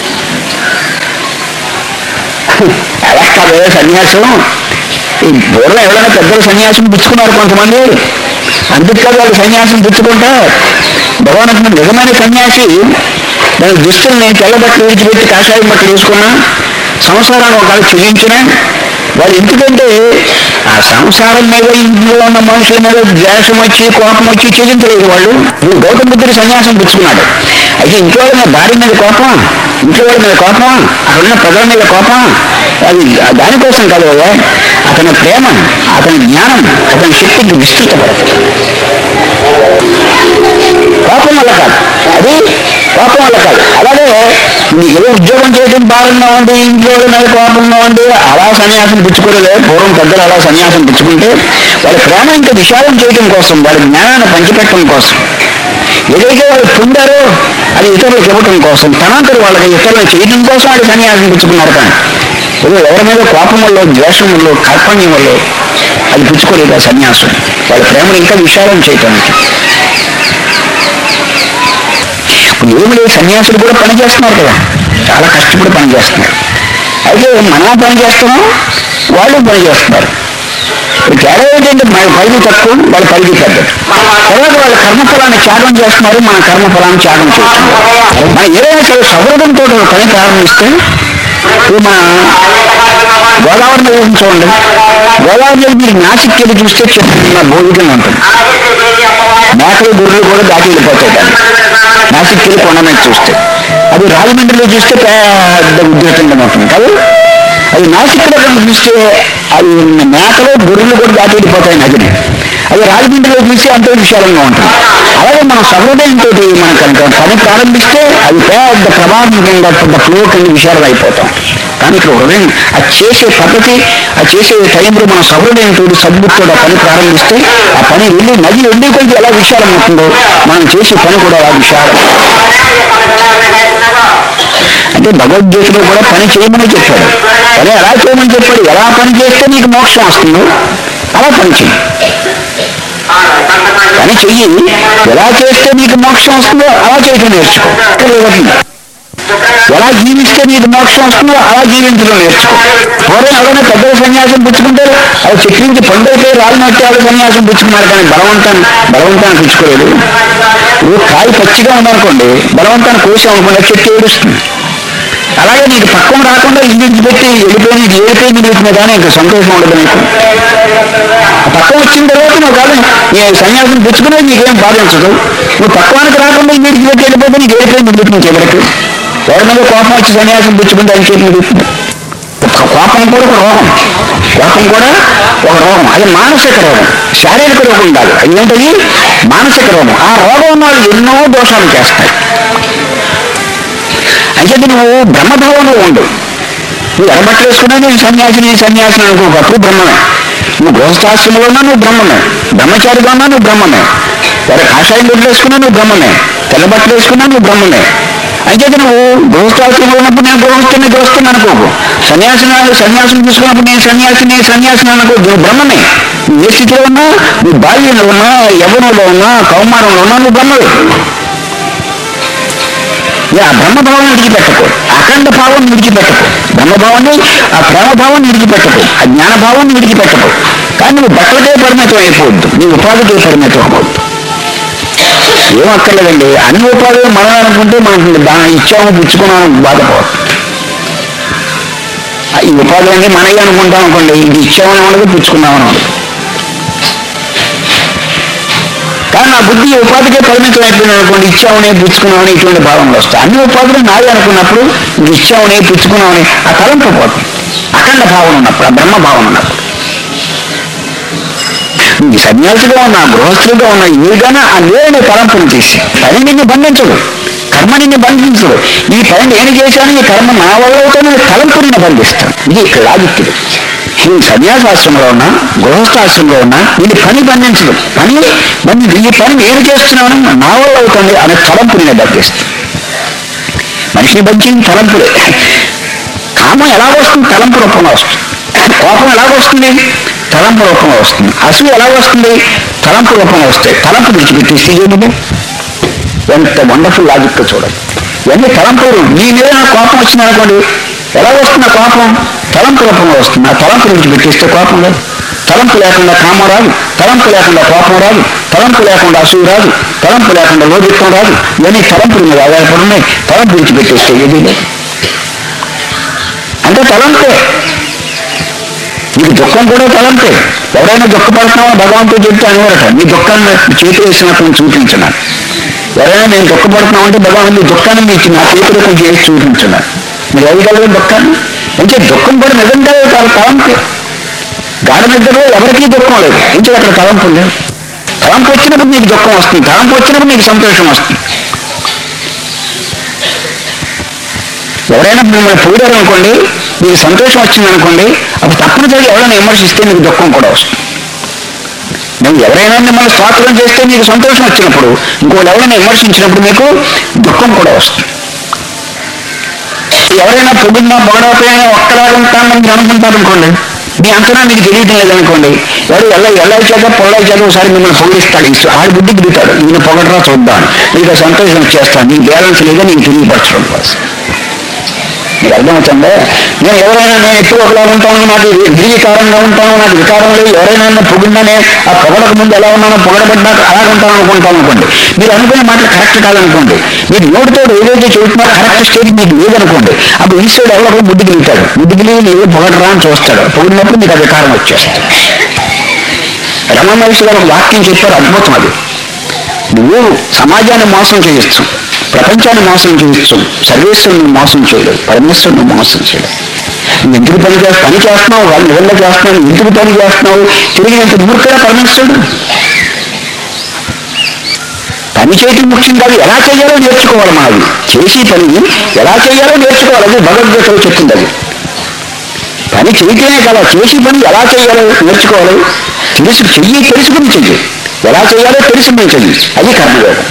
అలా కాదు సన్యాసం ఈ బోర్లో ఎవరైనా పెద్దలు సన్యాసం పుచ్చుకున్నారు కొంతమంది అందుకు కాదు వాళ్ళు సన్యాసం పుచ్చుకుంటే భగవాన్ అంటున్నాడు, నిజమైన సన్యాసి దాని దుస్తుల్ని తెల్ల బట్టలు విడిచిపెట్టి కాషాయం బట్టలు వేసుకున్నా సంసారాన్ని ఒకవేళ చెల్లించినా వాళ్ళు ఎందుకంటే ఆ సంసారం మీద ఇంట్లో ఉన్న మనుషుల మీద ద్వేషం వచ్చి కోపం వచ్చి చెల్లించలేదు వాళ్ళు ఇప్పుడు గౌతమ బుద్ధుడు సన్యాసం పుచ్చుకున్నాడు అయితే ఇంట్లో వాళ్ళ మీద భార్య మీద కోపం ఇంట్లో వాళ్ళ మీద కోపం అక్కడ ఉన్న ప్రజల మీద కోపం అది ఆ దానికోసం కాదు కదా అతని ప్రేమ అతని జ్ఞానం అతని శక్తికి విస్తృతపడుతుంది కోపం వల్ల కాదు అది కోపం వల్ల కాదు అలాగే నీకు ఏదో ఉద్యోగం చేయడం బాగున్నా ఉండి ఇంట్లో వాళ్ళ మీద కోపంగా ఉండి అలా సన్యాసం పుచ్చుకోలేదు పూర్వం పెద్దలు అలా సన్యాసం పుచ్చుకుంటే వాళ్ళ ప్రేమ ఇంకా విశాలం చేయడం కోసం వాళ్ళ జ్ఞానాన్ని పంచిపెట్టడం కోసం ఏదైతే వాళ్ళు పొందారో అది ఇతరులకు ఇవ్వటం కోసం తనంతరు వాళ్ళకి ఇతరులను చేయడం కోసం వాళ్ళు సన్యాసం పుచ్చుకున్నారు కానీ ఏదో ఎవరి మీద కోపం వల్ల ద్వేషం వల్ల కార్పణ్యం వల్ల అది పుచ్చుకోలేదు ఆ సన్యాసం వాళ్ళ ప్రేమను ఇంకా విశాలం చేయటానికి ఇప్పుడు ఏమి లేదు సన్యాసులు కూడా పని చేస్తున్నారు కదా చాలా కష్టపడి పని చేస్తున్నారు అయితే మనం పని చేస్తున్నాం వాళ్ళు పని చేస్తున్నారు ఇప్పుడు తేడా ఏంటంటే మన పరిధి తక్కువ వాళ్ళ పరిధి పెద్దది తర్వాత వాళ్ళ కర్మఫలాన్ని త్యాగం చేస్తున్నారు మన కర్మఫలాన్ని త్యాగం చేస్తున్నారు మనం ఏదైనా సరే సౌహృదంతో ఒక పని ప్రారంభిస్తే ఇప్పుడు మన గోదావరి నది చూడండి గోదావరి నది మీరు నాసిక్ వెళ్ళి చూస్తే చిన్న భోగికం ఉంటుంది మేకలు గొర్రెలు కూడా దాటి వెళ్ళిపోతాయి దాన్ని నాసిక్ వెళ్ళి కొండ మీద చూస్తే అది రాజమండ్రిలో చూస్తే పెద్ద ఉద్యోగంగా ఉంటుంది కదా అది నాసిక్లో కనుక చూస్తే అది మేకలు గొర్రెలు కూడా దాటి వెళ్ళిపోతాయి నదిని అది రాజమండ్రిలో చూస్తే అంతే విశాలంగా ఉంటుంది అలాగే మన సహృదయంతో మనం కనుక పని ప్రారంభిస్తే అది పెద్ద ప్రభావంగా పెద్ద ఫ్లో కింద విశాలం అయిపోతాం కానీ ఇక్కడ హృదయం అది చేసే పద్ధతి అది చేసే టైంలో మన సహృదయంతో సద్బుద్ధితో ఆ పని ప్రారంభిస్తే ఆ పని వెళ్ళి నది వెళ్ళి కొంచెం ఎలా విశాలం అవుతుందో మనం చేసే పని కూడా అలా విశాలం అంటే భగవద్గీతలో కూడా పని చేయమని చెప్పాడు పని ఎలా చేయమని చెప్పాడు ఎలా పని చేస్తే నీకు మోక్షం వస్తుందో అలా పని చెయ్యి పని చెయ్యి ఎలా చేస్తే నీకు మోక్షం వస్తుందో అలా చేయటం నేర్చుకో ఇక్కడ ఇవ్వకుండా ఎలా జీవిస్తే నీకు మోక్షం వస్తుందో అలా జీవించడం నేర్చుకో పూర్వం ఎవరైనా పెద్దల సన్యాసం పుచ్చుకుంటే అది చెట్టు నుంచి పండైతే రాలినట్టే వాళ్ళు సన్యాసం పుచ్చుకున్నారు కానీ బలవంతాన్ని బలవంతాన్ని పుచ్చుకోలేదు ఇప్పుడు కాయ పచ్చిగా ఉందనుకోండి బలవంతాన్ని కోసామనుకోండి ఆ చెట్టు ఏడుస్తుంది అలాగే నీకు పక్కన రాకుండా ఇంటికి పెట్టి వెళ్ళిపోయి నీకు ఏడిపోయింది నీకు కానీ ఇంకా సంతోషం ఉండదు నీకు ఆ పక్కన వచ్చిన తర్వాత నువ్వు కాదు నీ సన్యాసం పుచ్చుకునేది నీకేం బాధించదు నువ్వు పక్కవానికి రాకుండా ఇంటికి పెట్టి వెళ్ళిపోతే నీకు ఏడిపోయింది నీకు నీకు ఎవరికి ఎవరి మీద కోపం వచ్చి సన్యాసం పుచ్చుకుంటే అది చేతి మీద కోపం కూడా ఒక రోగం కోపం కూడా ఒక రోగం అది మానసిక రోగం శారీరక రోగం కాదు అది ఏంటది మానసిక రోగం ఆ రోగం ఉన్న వాళ్ళు ఎన్నో దోషాలు చేస్తాయి అయితే నువ్వు బ్రహ్మభావంలో ఉండు నువ్వు ఎడబట్టలు వేసుకున్నా నేను సన్యాసిని సన్యాసిని అనుకో అప్పుడు బ్రహ్మమే నువ్వు గృహస్థాశ్రమంలో ఉన్నా నువ్వు బ్రహ్మమే బ్రహ్మచారిగా ఉన్నా నువ్వు బ్రహ్మమే ఎర్ర కాషాయం బట్టలు వేసుకున్నా నువ్వు బ్రహ్మమే తెల్ల బట్టలు వేసుకున్నా నువ్వు బ్రహ్మమే అయితే నువ్వు గృహస్థాశ్రమంలో ఉన్నప్పుడు నేను గృహస్థుని గృహస్థుని అనుకోకు సన్యాసిన సన్యాసం తీసుకున్నప్పుడు నేను సన్యాసిని సన్యాసిని అనుకో నువ్వు బ్రహ్మమే నువ్వు ఏ స్థితిలో ఉన్నా నువ్వు బాల్యంలో ఉన్నా యవనంలో ఉన్నా కౌమారంలో ఉన్నా నువ్వు బ్రహ్మవే ఇక ఆ బ్రహ్మభావాన్ని విడిచిపెట్టకు అఖండ భావాన్ని విడిచిపెట్టకు బ్రహ్మభావాన్ని ఆ ప్రేమభావాన్ని విడిచిపెట్టకు ఆ జ్ఞానభావాన్ని విడిచిపెట్టకు కానీ నువ్వు బట్టలకే పరిమితం అయిపోవద్దు నీ ఉపాధికే పరిమితం అవ్వద్దు ఏం అక్కర్లేదండి అన్ని ఉపాధులు మనం అనుకుంటే మనకి దాని ఇచ్చాము పుచ్చుకున్నాము బాధపడదు ఆ ఈ ఉపాధులన్నీ మనవి అనుకుంటాం అనుకోండి ఇది ఇచ్చామని ఉండదు పుచ్చుకున్నామని ఉండదు కానీ నా బుద్ధి ఈ ఉపాధికే పరిమితం అయిపోయింది అనుకోండి ఇచ్చామని పుచ్చుకున్నామని ఇటువంటి భావనలు వస్తాయి అన్ని ఉపాధులు నాది అనుకున్నప్పుడు ఇది ఇచ్చామని పుచ్చుకున్నామని ఆ తలంపు పోతుంది అఖండ భావన ఉన్నప్పుడు ఆ బ్రహ్మ భావన ఉన్నప్పుడు ఈ సన్యాసిగా ఉన్న గృహస్థులుగా ఉన్న ఏదైనా ఆ లేని తలంపుని తీసి పని నిన్ను బంధించడు కర్మ నిన్ను బంధించడు ఈ పని నేను చేశాను ఈ కర్మ నా వల్ల అవుతానని తలంపు నిన్ను బంధిస్తాను ఇది ఇక్కడ లాజిక్ ఇది ఈ సన్యాసాశ్రమంలో ఉన్నా గృహస్థాశ్రమంలో ఉన్నా వీడి పని బంధించదు పని బంధించదు ఈ పని నేను చేస్తున్నాను నా వల్ల అవుతుంది అనే తలంపు నిన్ను బంధిస్తుంది మనిషిని బంధించిన తలంపులే కామం ఎలా వస్తుంది తలంపు రూపంలో వస్తుంది కోపం ఎలా వస్తుంది తలంపు రూపంలో వస్తుంది అసలు ఎలా వస్తుంది తలంపు రూపంలో వస్తాయి తలంపు విడిచిపెట్టేసి ఏమిటి ఎంత వండర్ఫుల్ లాజిక్ చూడండి ఇవన్నీ తలంపులు మీ మీద నా కోపం వచ్చింది అనుకోండి ఎలా వస్తుంది ఆ కోపం తలంపు రూపంలో వస్తుంది ఆ తలంపు విడిచిపెట్టేస్తే కోపం లేదు తలంపు లేకుండా కామం రాదు తలంపు లేకుండా కోపం రాదు తలంపు లేకుండా అసూయ రాదు తలంపు లేకుండా లోభిత్వం రాదు ఇవన్నీ తలంపుల మీద ఆధారపడి ఉన్నాయి తలంపు విడిచిపెట్టేస్తే ఏది లేదు అంటే తలంపే నీకు దుఃఖం కూడా తలంపే ఎవరైనా దుఃఖపడుతున్నావో భగవంతుడు చెప్తే అనేవారట నీ దుఃఖాన్ని చేతి వేసినప్పుడు చూపించినాను ఎవరైనా నేను దుఃఖపడుతున్నావు అంటే భగవాన్ నీ దుఃఖాన్ని మీకు నా చేతిలో కొంచెం చేసి చూపించినాను మీరు వేయగలరు దుఃఖాన్ని అంటే దుఃఖం కూడా నిజంగా చాలా తలంపే గాఢ నిద్రలో ఎవరికీ దుఃఖం లేదు ఇంకా అక్కడ తలంపు లేదు తలంపు వచ్చినప్పుడు నీకు దుఃఖం వస్తుంది తలంపు వచ్చినప్పుడు నీకు సంతోషం వస్తుంది ఎవరైనా మిమ్మల్ని పొగిడారు అనుకోండి మీకు సంతోషం వచ్చింది అనుకోండి అప్పుడు తప్పనిసరిగా ఎవరైనా విమర్శిస్తే మీకు దుఃఖం కూడా వస్తుంది నువ్వు ఎవరైనా మిమ్మల్ని స్వాతంత్రం చేస్తే మీకు సంతోషం వచ్చినప్పుడు ఇంకోటి ఎవరైనా విమర్శించినప్పుడు మీకు దుఃఖం కూడా వస్తుంది ఎవరైనా పొగిడినా పొగడకపోయినా ఒక్కలాగా ఉంటానని మీరు అనుకుంటారు అనుకోండి మీ అంతనా మీకు తెలియటం లేదనుకోండి ఎవరు ఎల్ల ఎల్ల చేత పొల్ల చేత ఒకసారి మిమ్మల్ని పొగిడిస్తాడు ఇస్తూ ఆడి బుద్ధి దిగుతాడు ఈయన పొగడరా చూద్దాం నీకు ఆ సంతోషం వచ్చేస్తాను నీకు బ్యాలెన్స్ లేదా నీకు తెలియపరచడం కోసం మీకు అర్థమవుతుందా నేను ఎవరైనా నేను ఎప్పుడు ఒకలా ఉంటాను నాకు నిర్వికారంగా ఉంటాను నాకు వికారం లేదు ఎవరైనా నన్ను పొగిడినానే ఆ పొగడక ముందు ఎలా ఉన్నానో పొగడబడ్డాక అలా ఉంటాను అనుకుంటాను అనుకోండి మీరు అనుకునే మాటలు కరెక్ట్ కాదనుకోండి మీరు నోటితో ఏదైతే చెబుతున్నారో కరెక్ట్ స్టేజ్ మీకు లేదనుకోండి అప్పుడు ఈ సైడ్ ఎవరో ఒకరు బుద్ధి గిలుతాడు బుద్ధి గిలి నీవే పొగడరా అని చూస్తాడు పొగిడినప్పుడు మీకు ఆ వికారం వచ్చేస్తాడు రమణ మహర్షి గారు ఒక వాక్యం చెప్పారు అద్భుతం అది నువ్వు సమాజాన్ని మోసం చేయొచ్చు ప్రపంచాన్ని మోసం చేయొచ్చు సర్వేశ్వరుని మోసం చేయలేదు పరమేశ్వరుని మోసం చేయలేదు నువ్వు ఎందుకు పని చేస్తా పని చేస్తున్నావు వాళ్ళు నిజంగా చేస్తున్నావు ఎందుకు పని చేస్తున్నావు తిరిగినంత మూర్ఖడా పరమేశ్వరుడు పని చేయటం ముఖ్యం కాదు ఎలా చేయాలో నేర్చుకోవాలి మనది చేసి పని ఎలా చేయాలో నేర్చుకోవాలి అది భగవద్గీతలో చెప్తుంది అది పని చేయటమే కదా చేసి పని ఎలా చేయాలో నేర్చుకోవాలి తెలుసు చెయ్యి తెలుసుకుని చెయ్యి ఎలా చేయాలో తెలుసుకుని చెయ్యి అది కర్మయోగం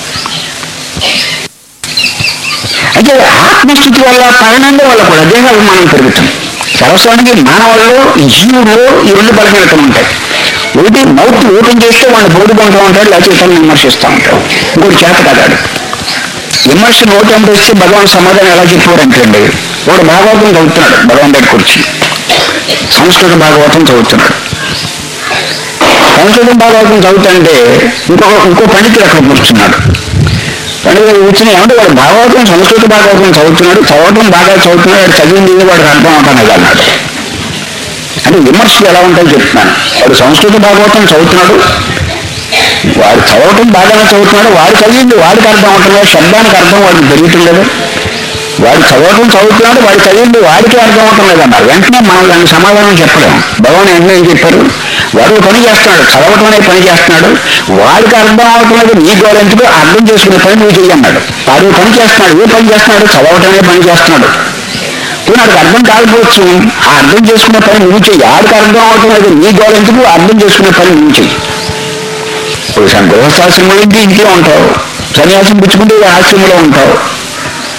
అయితే ఆత్మస్థితి వల్ల పరిణామం వల్ల కూడా దేహాభిమానం పెరుగుతుంది సర్వస్వానికి మానవుల్లో జీవుల్లో ఈ రెండు బలహీనతలు ఉంటాయి ఒకటి మౌత్ ఓపెన్ చేస్తే వాడిని బోర్డు కొంటూ ఉంటాడు లేకపోతే ఇతరులను విమర్శిస్తూ ఉంటాడు ఇంకోటి చేత కాదాడు విమర్శ నోటి అంటే ఇస్తే భగవాన్ సమాధానం ఎలా చెప్పారంటండి వాడు భాగవతం చదువుతున్నాడు భగవాన్ దగ్గర కూర్చి సంస్కృత భాగవతం చదువుతున్నాడు సంస్కృతం భాగవతం చదువుతుంటే ఇంకొక ఇంకో పండితుడు అక్కడ కూర్చున్నాడు పండితుడు కూర్చుని ఏమంటే వాడు భాగవతం సంస్కృత భాగవతం చదువుతున్నాడు చదవటం బాగా చదువుతున్నాడు వాడు చదివింది ఏదో వాడికి అర్థం అవుతాను అన్నాడు అంటే విమర్శలు ఎలా ఉంటాయో చెప్తున్నాను వాడు సంస్కృత భాగవతం చదువుతున్నాడు వాడు చదవటం బాగానే చదువుతున్నాడు వాడు చదివింది వాడికి అర్థం అవుతున్నాడు శబ్దానికి అర్థం వాడికి పెరుగుతుండదు వాడు చదవటం చదువుతున్నాడు వాడు చదివింది వాడికి అర్థం అవటం లేదన్నారు వెంటనే మనం దానికి సమాధానం చెప్పలేము భగవాన్ వెంటనే ఏం చెప్పారు వాడు పని చేస్తున్నాడు చదవటం అనే పని చేస్తున్నాడు వాడికి అర్థం అవటం లేదు నీ గౌరవించుకో అర్థం చేసుకునే పని నువ్వు చెయ్యన్నాడు వాడు పని చేస్తున్నాడు ఏ పని చేస్తున్నాడు చదవటమే పని చేస్తున్నాడు ఇప్పుడు నాకు అర్థం కాకపోవచ్చు ఆ అర్థం చేసుకునే పని నువ్వు చెయ్యి ఆడికి అర్థం అవటం లేదు నీ గౌరవించుకు అర్థం చేసుకునే పని నువ్వు చెయ్యి ఇప్పుడు గృహస్థాశ్రమంలో ఇంటి ఇంట్లో ఉంటావు సన్యాసం పుచ్చుకుంటే ఈ ఆశ్రమంలో ఉంటావు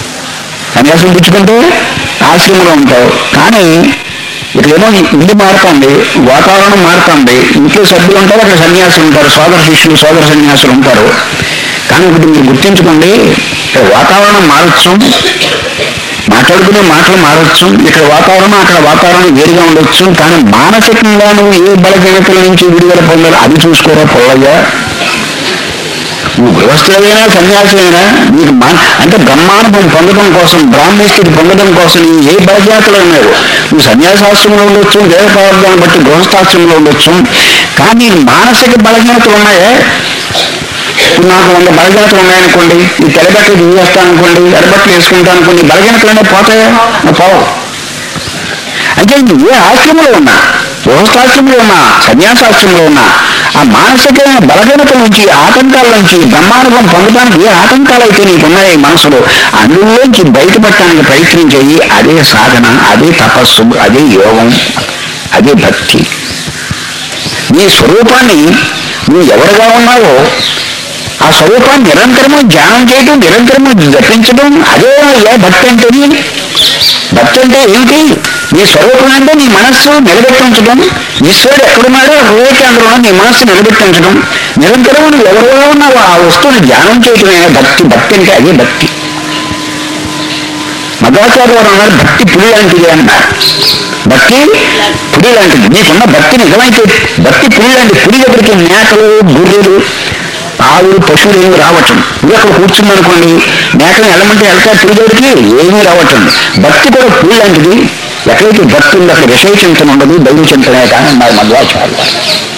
సన్యాసం పుచ్చుకుంటే ఆశ్రమంలో ఉంటావు కానీ ఇక్కడేమో ఇల్లు మారుతుంది వాతావరణం మారుతుంది ఇంట్లో సభ్యులు ఉంటారు అక్కడ సన్యాసులు ఉంటారు సోదర శిష్యులు సోదర సన్యాసులు ఉంటారు కానీ ఒకటి మీరు గుర్తించుకోండి ఇక్కడ వాతావరణం మారచ్చు మాట్లాడుకునే మాటలు మారచ్చు ఇక్కడ వాతావరణం అక్కడ వాతావరణం వేరుగా ఉండొచ్చు కానీ మానసికంగా నువ్వు ఏ బలహీనతల నుంచి విడుదల పొందాలి అది చూసుకోరా పొల్లయ్యా నువ్వు గృహస్థులైనా సన్యాసులైనా నీకు మా అంటే బ్రహ్మానుభవం పొందడం కోసం బ్రాహ్మణ స్థితి పొందడం కోసం నీ ఏ బలజాతలు ఉన్నావు నువ్వు సన్యాసాశ్రమంలో ఉండొచ్చు దేవ పదార్థాన్ని బట్టి గృహస్థాశ్రమంలో ఉండొచ్చు కానీ మానసిక బలహీనతలు ఉన్నాయే ఇప్పుడు నాకు వంద బలహీనతలు ఉన్నాయనుకోండి ఈ తెల్లబట్టలు తీసేస్తాను అనుకోండి ఎర్రబట్టలు వేసుకుంటాను అనుకోండి ఈ బలహీనతలు అనేవి పోతాయా నువ్వు పోవు అంటే నువ్వు ఏ ఆశ్రమంలో ఉన్నా గృహస్థాశ్రమంలో ఉన్నా సన్యాసాశ్రమంలో ఉన్నా ఆ మానసికమైన బలహీనత నుంచి ఆటంకాల నుంచి బ్రహ్మానుభవం పొందడానికి ఏ ఆటంకాలు అయితే నీకు ఉన్నాయి మనసులో అందులోంచి బయటపడటానికి ప్రయత్నం చెయ్యి అదే సాధన అదే తపస్సు అదే యోగం అదే భక్తి నీ స్వరూపాన్ని నువ్వు ఎవరుగా ఉన్నావో ఆ స్వరూపాన్ని నిరంతరము ధ్యానం చేయడం నిరంతరము జపించడం అదే ఏ భక్తి అంటే భక్తి అంటే ఏంటి నీ స్వరూపం అంటే నీ మనస్సు నిలబెట్టించడం ఈశ్వరుడు ఎక్కడున్నాడో వివేకాంధ్రంలో నీ మనస్సు నిలబెట్టించడం నిరంతరం నువ్వు ఎవరుగా ఉన్నావో ఆ వస్తువుని ధ్యానం చేయటమే భక్తి భక్తి అంటే అదే భక్తి మధ్వాచార్య వారు అన్నారు భక్తి పులి లాంటిది అన్నారు భక్తి పులి లాంటిది నీకున్న భక్తి నిజమైతే భక్తి పులి లాంటి పులి దగ్గరికి మేకలు గొర్రెలు ఆవులు పశువులు ఏమి రావటం నువ్వు అక్కడ కూర్చుందనుకోండి మేకలు వెళ్ళమంటే వెళ్తా పులి దగ్గరికి ఏమీ రావటం భక్తి కూడా పులి లాంటిది ఎక్కడైతే భక్తి ఉందో అక్కడ విషయ చింతన ఉండదు దైవ చింతనే కానీ మరి మధ్వాచార్య వారు.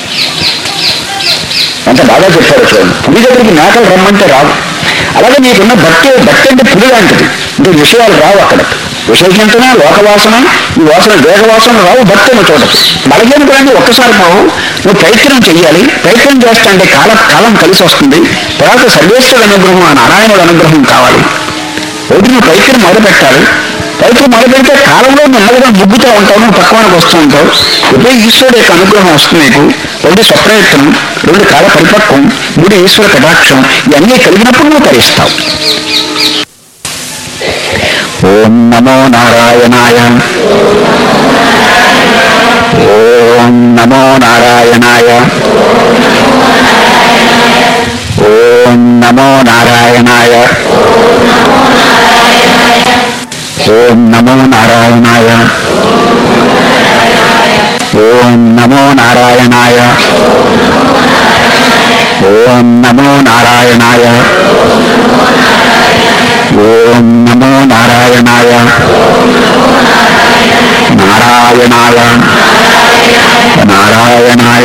అంత బాగా చెప్పారు చూడండి పులి దగ్గరికి మేకలు రమ్మంటే రావు అలాగే నీకున్న భక్తి భక్తి అంటే పులి లాంటిది అంటే విషయాలు రావు అక్కడ విశేషంతనే లోకవాసన ఈ వాసన దేహవాసన రావు భక్తి అన్న చోట బలహీనతలన్నీ ఒక్కసారి పోవు నువ్వు ప్రయత్నం చెయ్యాలి ప్రయత్నం చేస్తా అంటే కాల కాలం కలిసి వస్తుంది తర్వాత సర్వేశ్వరుడు అనుగ్రహం ఆ నారాయణుడు అనుగ్రహం కావాలి ఒకటి నువ్వు ప్రయత్నం మొదలు పెట్టాలి ప్రయత్నం మొదలు పెడితే కాలంలో నెమ్మదిగా ముగ్గుతూ ఉంటావు నువ్వు పక్వానికి వస్తూ ఉంటావు ఎప్పుడో ఈశ్వరుడు యొక్క అనుగ్రహం వస్తుంది నీకు ఒకటి స్వప్రయత్నం రెండు కాల పరిపక్వం మూడు ఈశ్వర కటాక్షం ఇవన్నీ కలిగినప్పుడు నువ్వు తరిస్తావు ఓం నమో నారాయణాయ ఓం నమో నారాయణాయ ఓం నమో నారాయణాయ ఓం నమో నారాయణాయ ఓం నమో నారాయణాయ ఓం నమో నారాయణాయ ఓం నమో నారాయణాయ నారాయణాయ నారాయణాయ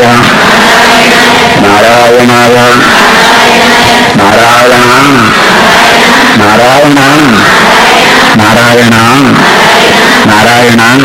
నారాయణాయ నారాయణ నారాయణ నారాయణ నారాయణ